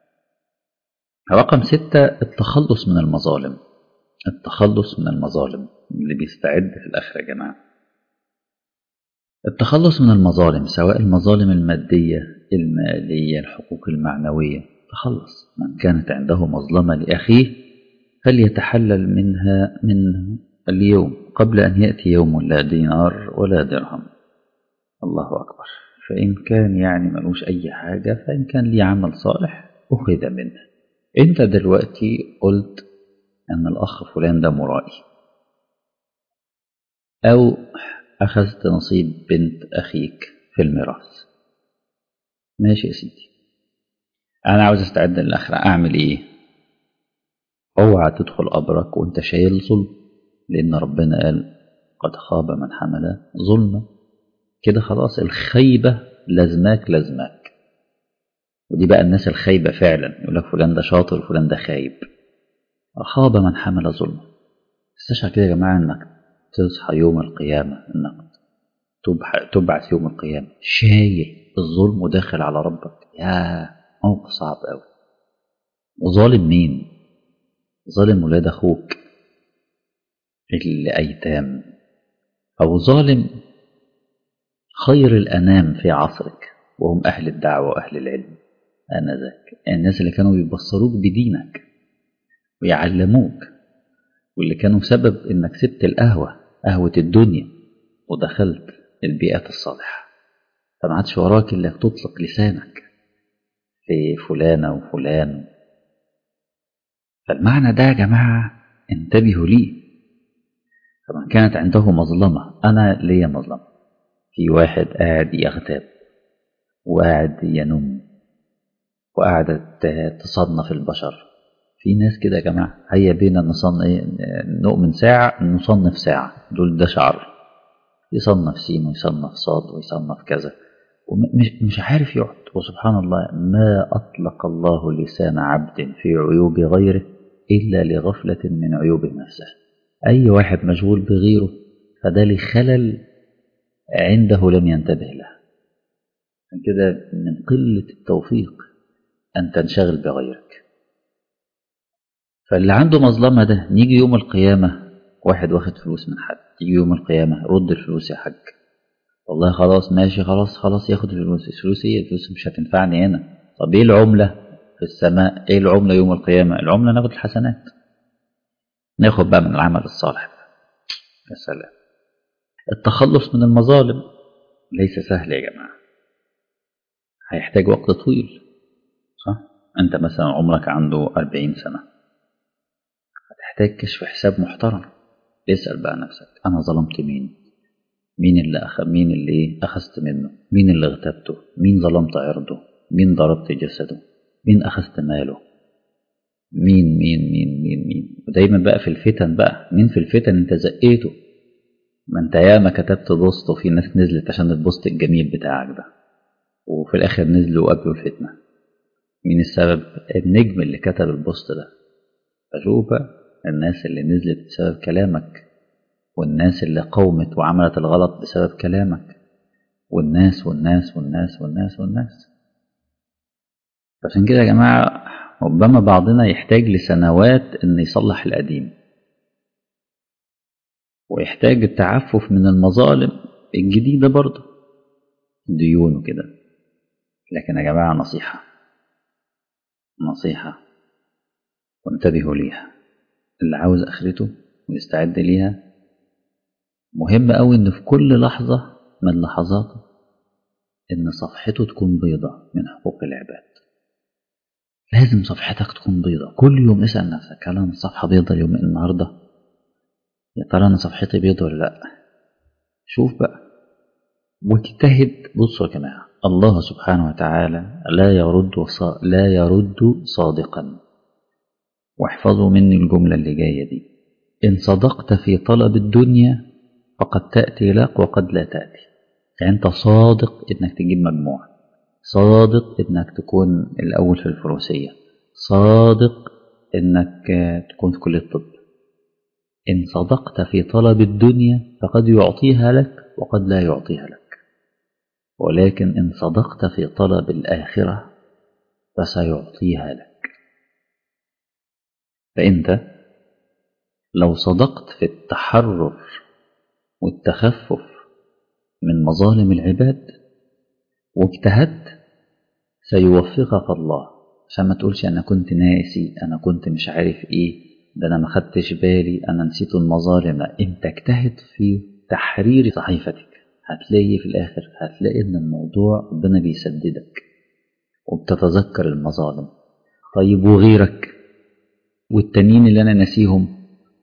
رقم ستة التخلص من المظالم التخلص من المظالم اللي بيستعد في الآخرة يا جماعة التخلص من المظالم سواء المظالم المادية المالية الحقوق المعنوية تخلص من كانت عنده مظلمة لأخيه فليتحلل منها من اليوم قبل أن يأتي يوم لا دينار ولا درهم الله أكبر فإن كان يعني ملوش أي حاجة فإن كان لي عمل صالح أخذ منه أنت دلوقتي قلت أن الأخ فلان ده مرائي أو أخذت نصيب بنت أخيك في الميراث ماشي يا سيدي أنا عاوز أستعد للآخرة أعمل إيه اوعى تدخل قبرك وانت شايل ظلم لأن ربنا قال قد خاب من حمل ظلما كده خلاص الخيبة لازماك لازماك ودي بقى الناس الخايبة فعلا يقول لك فلان ده شاطر فلان ده خايب خاب من حمل ظلما استشعر كده يا جماعة إنك تصحى يوم القيامة إنك تبعث يوم القيامة شايل الظلم وداخل على ربك يا موقف صعب أوي وظالم مين؟ ظالم ولاد أخوك اللي أيتام أو ظالم خير الأنام في عصرك وهم أهل الدعوة وأهل العلم آنذاك الناس اللي كانوا يبصروك بدينك ويعلموك واللي كانوا سبب إنك سبت القهوة قهوة الدنيا ودخلت البيئات الصالحة فما عادش وراك إلا تطلق لسانك في فلانة وفلان فالمعنى ده يا جماعة انتبهوا ليه فمن كانت عنده مظلمة أنا ليا مظلمة في واحد قاعد يغتاب وقاعد ينم وقاعد تصنف البشر في ناس كده يا جماعة هيا بينا نصنف نؤمن ساعة نصنف ساعة دول ده شعر يصنف سين ويصنف صاد ويصنف كذا ومش مش عارف يقعد وسبحان الله ما أطلق الله لسان عبد في عيوب غيره إلا لغفلة من عيوب نفسه أي واحد مشغول بغيره فده لخلل عنده لم ينتبه له عشان كده من قلة التوفيق أن تنشغل بغيرك فاللي عنده مظلمة ده نيجي يوم القيامة واحد واخد فلوس من حد يجي يوم القيامة رد الفلوس يا حاج والله خلاص ماشي خلاص خلاص ياخد الفلوس الفلوس ايه الفلوس مش هتنفعني هنا طب ايه العملة في السماء ايه العملة يوم القيامة العملة ناخد الحسنات ناخد بقى من العمل الصالح يا سلام التخلص من المظالم ليس سهل يا جماعة هيحتاج وقت طويل صح انت مثلا عمرك عنده أربعين سنة هتحتاج كشف حساب محترم اسأل بقى نفسك أنا ظلمت مين مين اللي أخ... مين اللي أخذت منه مين اللي اغتبته مين ظلمت عرضه مين ضربت جسده مين أخذت ماله مين مين مين مين مين ودايما بقى في الفتن بقى مين في الفتن انت زقيته ما انت ياما كتبت بوست وفي ناس نزلت عشان البوست الجميل بتاعك ده وفي الاخر نزلوا قبلوا الفتنة مين السبب النجم اللي كتب البوست ده فشوف بقى الناس اللي نزلت بسبب كلامك والناس اللي قومت وعملت الغلط بسبب كلامك والناس والناس والناس والناس والناس عشان كده يا جماعة ربما بعضنا يحتاج لسنوات ان يصلح القديم ويحتاج التعفف من المظالم الجديدة برضه ديون وكده لكن يا جماعة نصيحة نصيحة وانتبهوا ليها اللي عاوز آخرته ويستعد ليها مهم أوي إن في كل لحظة من لحظاته إن صفحته تكون بيضة من حقوق العباد لازم صفحتك تكون بيضة كل يوم اسأل نفسك هل أنا الصفحة بيضة اليوم النهاردة يا ترى أنا صفحتي بيضة ولا لأ شوف بقى واجتهد بصوا يا جماعة الله سبحانه وتعالى لا يرد وصا... لا يرد صادقا واحفظوا مني الجملة اللي جاية دي إن صدقت في طلب الدنيا فقد تأتي لك وقد لا تأتي يعني أنت صادق إنك تجيب مجموعة صادق إنك تكون الأول في الفروسية صادق إنك تكون في كلية الطب إن صدقت في طلب الدنيا فقد يعطيها لك وقد لا يعطيها لك ولكن إن صدقت في طلب الآخرة فسيعطيها لك فأنت لو صدقت في التحرر والتخفف من مظالم العباد واجتهدت سيوفقك الله عشان ما تقولش أنا كنت ناسي أنا كنت مش عارف إيه ده أنا ما خدتش بالي أنا نسيت المظالم أنت اجتهد في تحرير صحيفتك هتلاقي في الآخر هتلاقي إن الموضوع ربنا بيسددك وبتتذكر المظالم طيب وغيرك والتانيين اللي أنا ناسيهم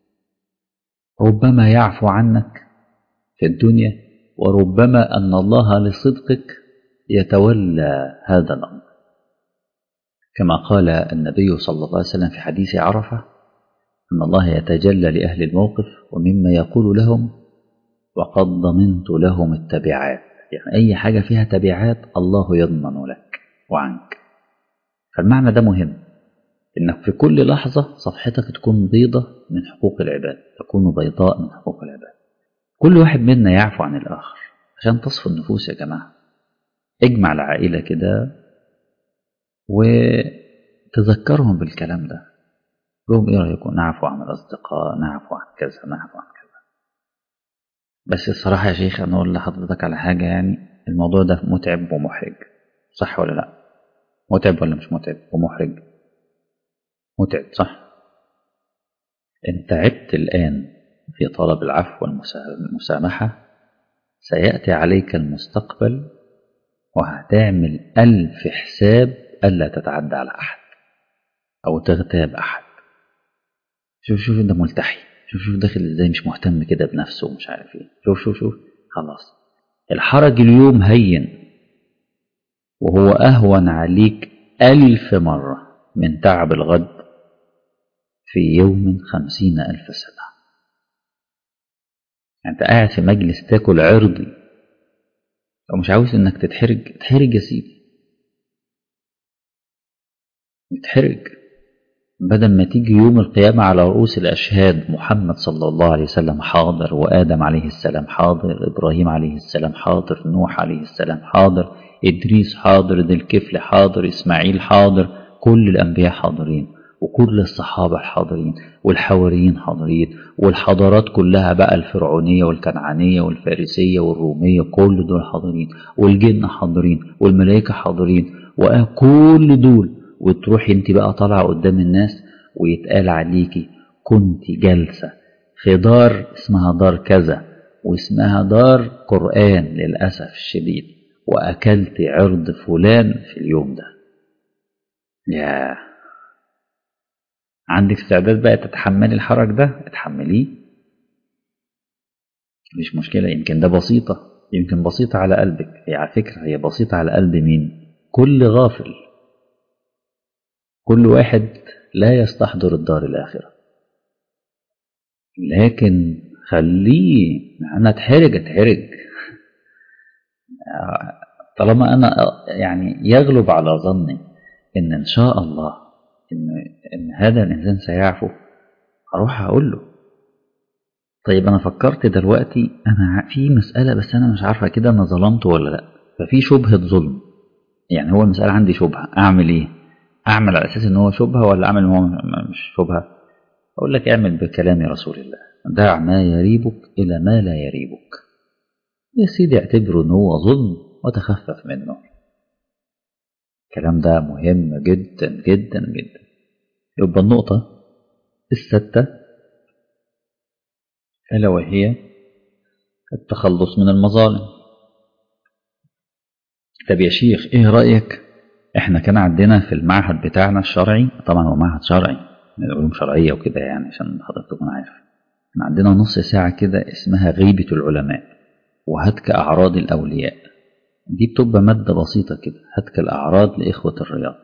ربما يعفو عنك في الدنيا وربما أن الله لصدقك يتولى هذا الأمر كما قال النبي صلى الله عليه وسلم في حديث عرفة أن الله يتجلى لأهل الموقف ومما يقول لهم وقد ضمنت لهم التبعات يعني أي حاجة فيها تبعات الله يضمن لك وعنك فالمعنى ده مهم إنك في كل لحظة صفحتك تكون بيضة من حقوق العباد تكون بيضاء من حقوق العباد كل واحد منا يعفو عن الآخر عشان تصفو النفوس يا جماعة اجمع العائلة كده وتذكرهم بالكلام ده لهم ايه رأيكم نعفو عن الأصدقاء نعفو عن كذا نعفو عن كذا بس الصراحة يا شيخ أنا أقول لحضرتك على حاجة يعني الموضوع ده متعب ومحرج صح ولا لأ متعب ولا مش متعب ومحرج متعب صح إن تعبت الآن في طلب العفو والمسامحة سيأتي عليك المستقبل وهتعمل ألف حساب ألا تتعدى على أحد أو تغتاب أحد شوف شوف أنت ملتحي شوف شوف داخل إزاي مش مهتم كده بنفسه ومش عارف إيه شوف شوف شوف خلاص الحرج اليوم هين وهو أهون عليك ألف مرة من تعب الغد في يوم خمسين ألف سنة أنت قاعد في مجلس تاكل عرضي لو مش عاوز إنك تتحرج اتحرج يا سيدي اتحرج بدل ما تيجي يوم القيامة على رؤوس الأشهاد محمد صلى الله عليه وسلم حاضر وآدم عليه السلام حاضر إبراهيم عليه السلام حاضر نوح عليه السلام حاضر إدريس حاضر ذي الكفل حاضر إسماعيل حاضر كل الأنبياء حاضرين وكل الصحابة الحاضرين والحواريين حاضرين والحضارات كلها بقى الفرعونية والكنعانية والفارسية والرومية كل دول حاضرين والجن حاضرين والملائكة حاضرين وكل دول وتروحي انت بقى طالعة قدام الناس ويتقال عليكي كنت جالسة في دار اسمها دار كذا واسمها دار قرآن للأسف الشديد وأكلت عرض فلان في اليوم ده يا عندك استعداد بقى تتحملي الحرج ده اتحمليه مش مشكلة يمكن ده بسيطة يمكن بسيطة على قلبك هي على فكرة هي بسيطة على قلب مين كل غافل كل واحد لا يستحضر الدار الآخرة لكن خليه أنا اتحرج اتحرج طالما أنا يعني يغلب على ظني إن إن شاء الله إن إن هذا الإنسان سيعفو أروح أقول له طيب أنا فكرت دلوقتي أنا في مسألة بس أنا مش عارفة كده أنا ظلمته ولا لأ ففي شبهة ظلم يعني هو المسألة عندي شبهة أعمل إيه؟ أعمل على أساس إن هو شبهة ولا أعمل إن هو مش شبهة؟ أقول لك اعمل بكلام رسول الله دع ما يريبك إلى ما لا يريبك يا سيدي اعتبره إن هو ظلم وتخفف منه الكلام ده مهم جدا جدا جدا يبقى النقطة الستة ألا وهي التخلص من المظالم طب يا شيخ ايه رأيك احنا كان عندنا في المعهد بتاعنا الشرعي طبعا هو معهد شرعي من علوم شرعية وكده يعني عشان حضرتك تكون عارف كان عندنا نص ساعة كده اسمها غيبة العلماء وهتك أعراض الأولياء دي بتبقى مادة بسيطة كده هتك الأعراض لإخوة الرياض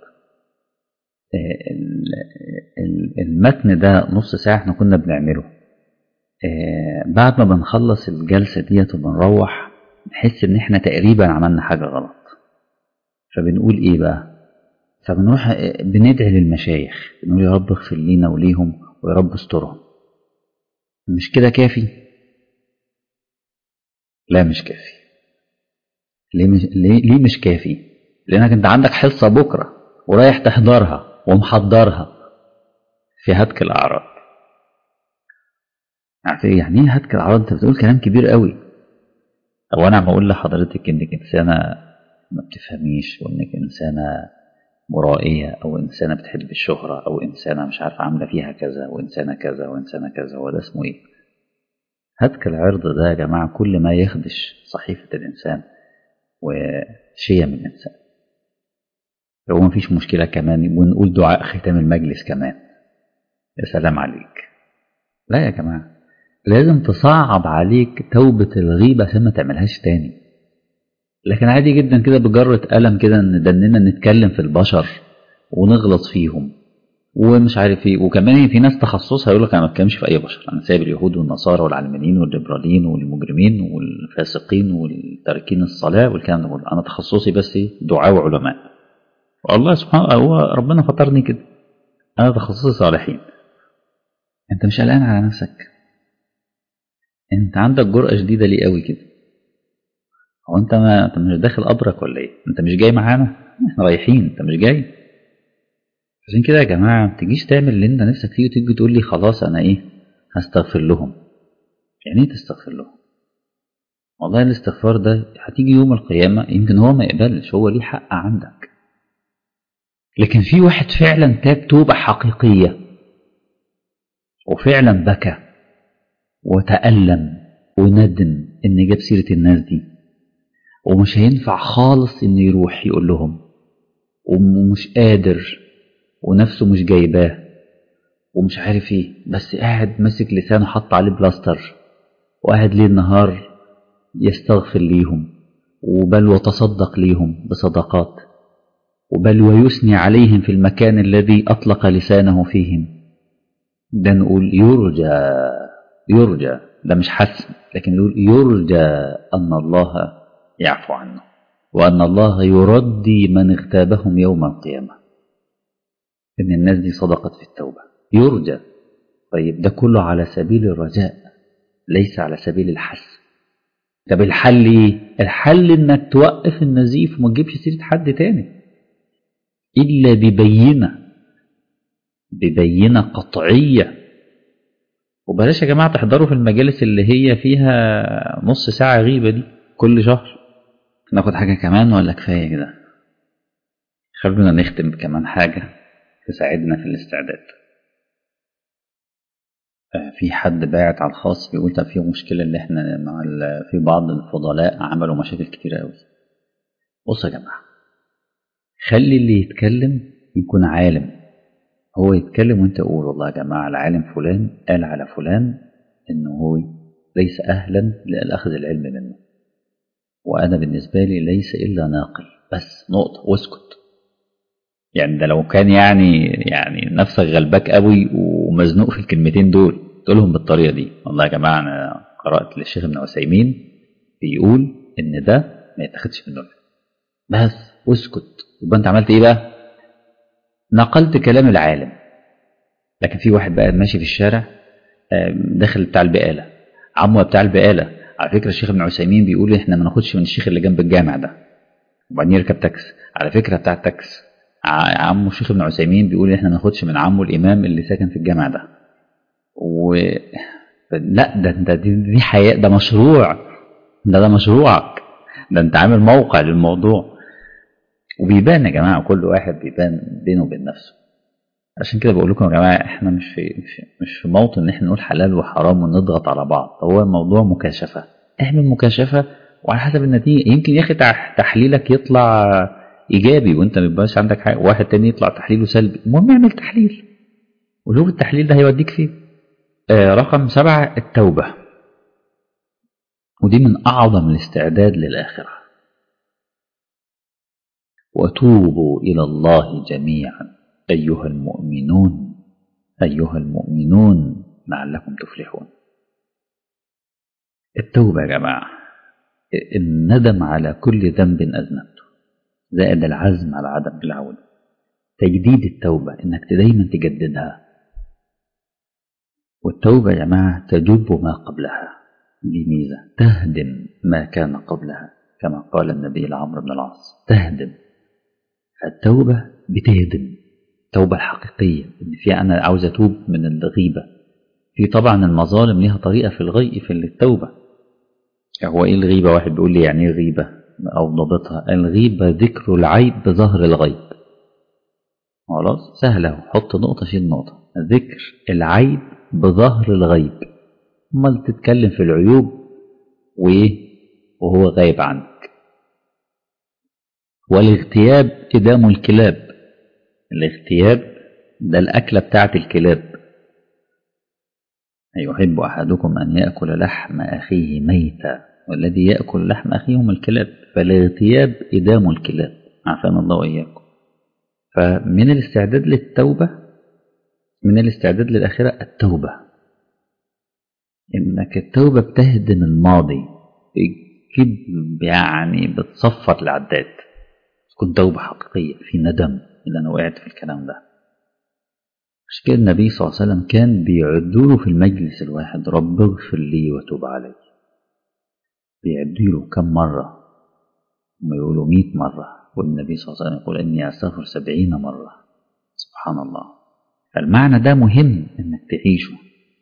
المتن ده نص ساعة احنا كنا بنعمله بعد ما بنخلص الجلسة ديت وبنروح نحس ان احنا تقريبا عملنا حاجة غلط فبنقول ايه بقى فبنروح بندعي للمشايخ بنقول يا رب اغفر لينا وليهم ويا رب استرهم مش كده كافي لا مش كافي ليه مش, ليه, ليه مش كافي لانك انت عندك حصة بكرة ورايح تحضرها ومحضرها في هتك الاعراض عارف ايه يعني ايه هتك الاعراض انت بتقول كلام كبير قوي او انا بقول لحضرتك انك انسانه ما بتفهميش وانك انسانه مرائيه او انسانه بتحب الشهره او انسانه مش عارفه عامله فيها كذا وانسانه كذا وانسانه كذا هو ده اسمه ايه هتك العرض ده يا جماعه كل ما يخدش صحيفه الانسان وشيم الانسان لو ما فيش مشكله كمان ونقول دعاء ختام المجلس كمان يا سلام عليك لا يا جماعه لازم تصعب عليك توبة الغيبة عشان ما تعملهاش تاني لكن عادي جدا كده بجرة قلم كده ندننا نتكلم في البشر ونغلط فيهم ومش عارف ايه وكمان في ناس تخصصها يقول لك انا ما بتكلمش في اي بشر انا سايب اليهود والنصارى والعلمانيين والليبراليين والمجرمين والفاسقين والتاركين الصلاه والكلام ده كله انا تخصصي بس دعاء وعلماء والله سبحانه هو ربنا فطرني كده أنا تخصصي صالحين أنت مش قلقان على نفسك أنت عندك جرأة شديدة ليه قوي كده هو أنت ما أنت مش داخل قبرك ولا إيه أنت مش جاي معانا إحنا رايحين أنت مش جاي عشان كده يا جماعة ما تجيش تعمل اللي أنت نفسك فيه وتيجي تقول لي خلاص أنا إيه هستغفر لهم يعني إيه تستغفر لهم والله الاستغفار ده هتيجي يوم القيامة يمكن هو ما يقبلش هو ليه حق عندك لكن في واحد فعلا تاب توبة حقيقية وفعلا بكى وتألم وندم إن جاب سيرة الناس دي ومش هينفع خالص إنه يروح يقول لهم ومش قادر ونفسه مش جايباه ومش عارف ايه بس قاعد ماسك لسانه حط عليه بلاستر وقاعد ليل نهار يستغفر ليهم وبل وتصدق ليهم بصدقات وبل ويثني عليهم في المكان الذي أطلق لسانه فيهم ده نقول يرجى يرجى ده مش حسن لكن نقول يرجى أن الله يعفو عنه وأن الله يردي من اغتابهم يوم القيامة إن الناس دي صدقت في التوبة يرجى طيب ده كله على سبيل الرجاء ليس على سبيل الحس طب الحل ايه الحل انك توقف النزيف وما تجيبش سيره حد تاني الا ببينه ببينه قطعيه وبلاش يا جماعه تحضروا في المجالس اللي هي فيها نص ساعه غيبه دي كل شهر ناخد حاجه كمان ولا كفايه كده خلونا نختم كمان حاجه تساعدنا في الاستعداد في حد باعت على الخاص بيقول طب في مشكلة اللي احنا مع في بعض الفضلاء عملوا مشاكل كتيرة قوي بصوا يا جماعة خلي اللي يتكلم يكون عالم هو يتكلم وانت قول والله يا جماعة العالم فلان قال على فلان انه هو ليس اهلا لاخذ العلم منه وانا بالنسبة لي ليس الا ناقل بس نقطة واسكت يعني ده لو كان يعني يعني نفسك غلباك قوي ومزنوق في الكلمتين دول تقولهم بالطريقه دي والله يا جماعه انا قرات للشيخ ابن عثيمين بيقول ان ده ما يتاخدش منه بس واسكت يبقى انت عملت ايه بقى نقلت كلام العالم لكن في واحد بقى ماشي في الشارع داخل بتاع البقاله عمه بتاع البقاله على فكره الشيخ ابن عثيمين بيقول احنا ما ناخدش من الشيخ اللي جنب الجامع ده وبعدين يركب تاكس على فكره بتاع التاكس عمه الشيخ ابن عثيمين بيقول احنا ما ناخدش من عمه الامام اللي ساكن في الجامع ده و لا ده انت دي, دي حياة ده مشروع ده ده مشروعك ده انت عامل موقع للموضوع وبيبان يا جماعه كل واحد بيبان بينه وبين نفسه عشان كده بقول لكم يا جماعه احنا مش في مش في موطن ان احنا نقول حلال وحرام ونضغط على بعض هو الموضوع مكاشفه اعمل مكاشفه وعلى حسب النتيجه يمكن يا اخي تحليلك يطلع ايجابي وانت ما يبقاش عندك حاجه واحد تاني يطلع تحليله سلبي المهم اعمل تحليل وشوف التحليل ده هيوديك فين آه رقم سبعة التوبة ودي من أعظم الاستعداد للآخرة وتوبوا إلى الله جميعا أيها المؤمنون أيها المؤمنون لعلكم تفلحون التوبة يا جماعة الندم على كل ذنب أذنبته زائد العزم على عدم العودة تجديد التوبة إنك دايما تجددها والتوبة يا جماعة تجب ما قبلها دي ميزة تهدم ما كان قبلها كما قال النبي لعمرو بن العاص تهدم فالتوبة بتهدم التوبة الحقيقية إن في أنا عاوز أتوب من الغيبة في طبعا المظالم ليها طريقة في الغي في التوبة هو إيه الغيبة واحد بيقول لي يعني إيه غيبة أو ضابطها الغيبة ذكر العيب بظهر الغيب خلاص سهلة حط نقطة شيل نقطة ذكر العيب بظهر الغيب امال تتكلم في العيوب وايه وهو غايب عنك والاغتياب إدام الكلاب الاغتياب ده الأكلة بتاعت الكلاب أيحب أحدكم أن يأكل لحم أخيه ميتا والذي يأكل لحم أخيهم الكلاب فالاغتياب إدام الكلاب عافانا الله وإياكم فمن الاستعداد للتوبة من الاستعداد للآخرة التوبة إنك التوبة بتهدم الماضي بتجيب يعني بتصفر العداد تكون توبة حقيقية في ندم إن أنا وقعت في الكلام ده مش كده النبي صلى الله عليه وسلم كان بيعدوا له في المجلس الواحد رب اغفر لي وتوب علي بيعدوا له كم مرة هم يقولوا مئة مرة والنبي صلى الله عليه وسلم يقول إني أستغفر سبعين مرة سبحان الله فالمعنى ده مهم إنك تعيشه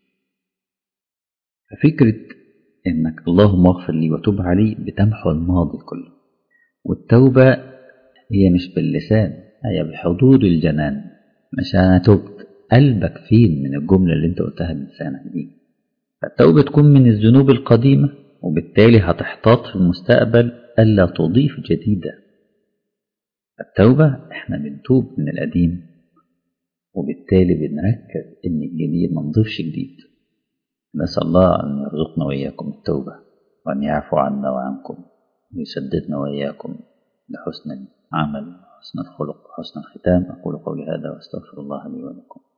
ففكرة إنك اللهم اغفر لي وتوب علي بتمحو الماضي كله والتوبة هي مش باللسان هي بحضور الجنان مش أنا تبت قلبك فين من الجملة اللي أنت قلتها بلسانك دي فالتوبة تكون من الذنوب القديمة وبالتالي هتحتاط في المستقبل ألا تضيف جديدة التوبة احنا بنتوب من القديم وبالتالي بنركز ان الجديد ما نضيفش جديد نسأل الله أن يرزقنا وإياكم التوبة وأن يعفو عنا وعنكم ويسددنا وإياكم لحسن العمل وحسن الخلق وحسن الختام أقول قولي هذا وأستغفر الله لي ولكم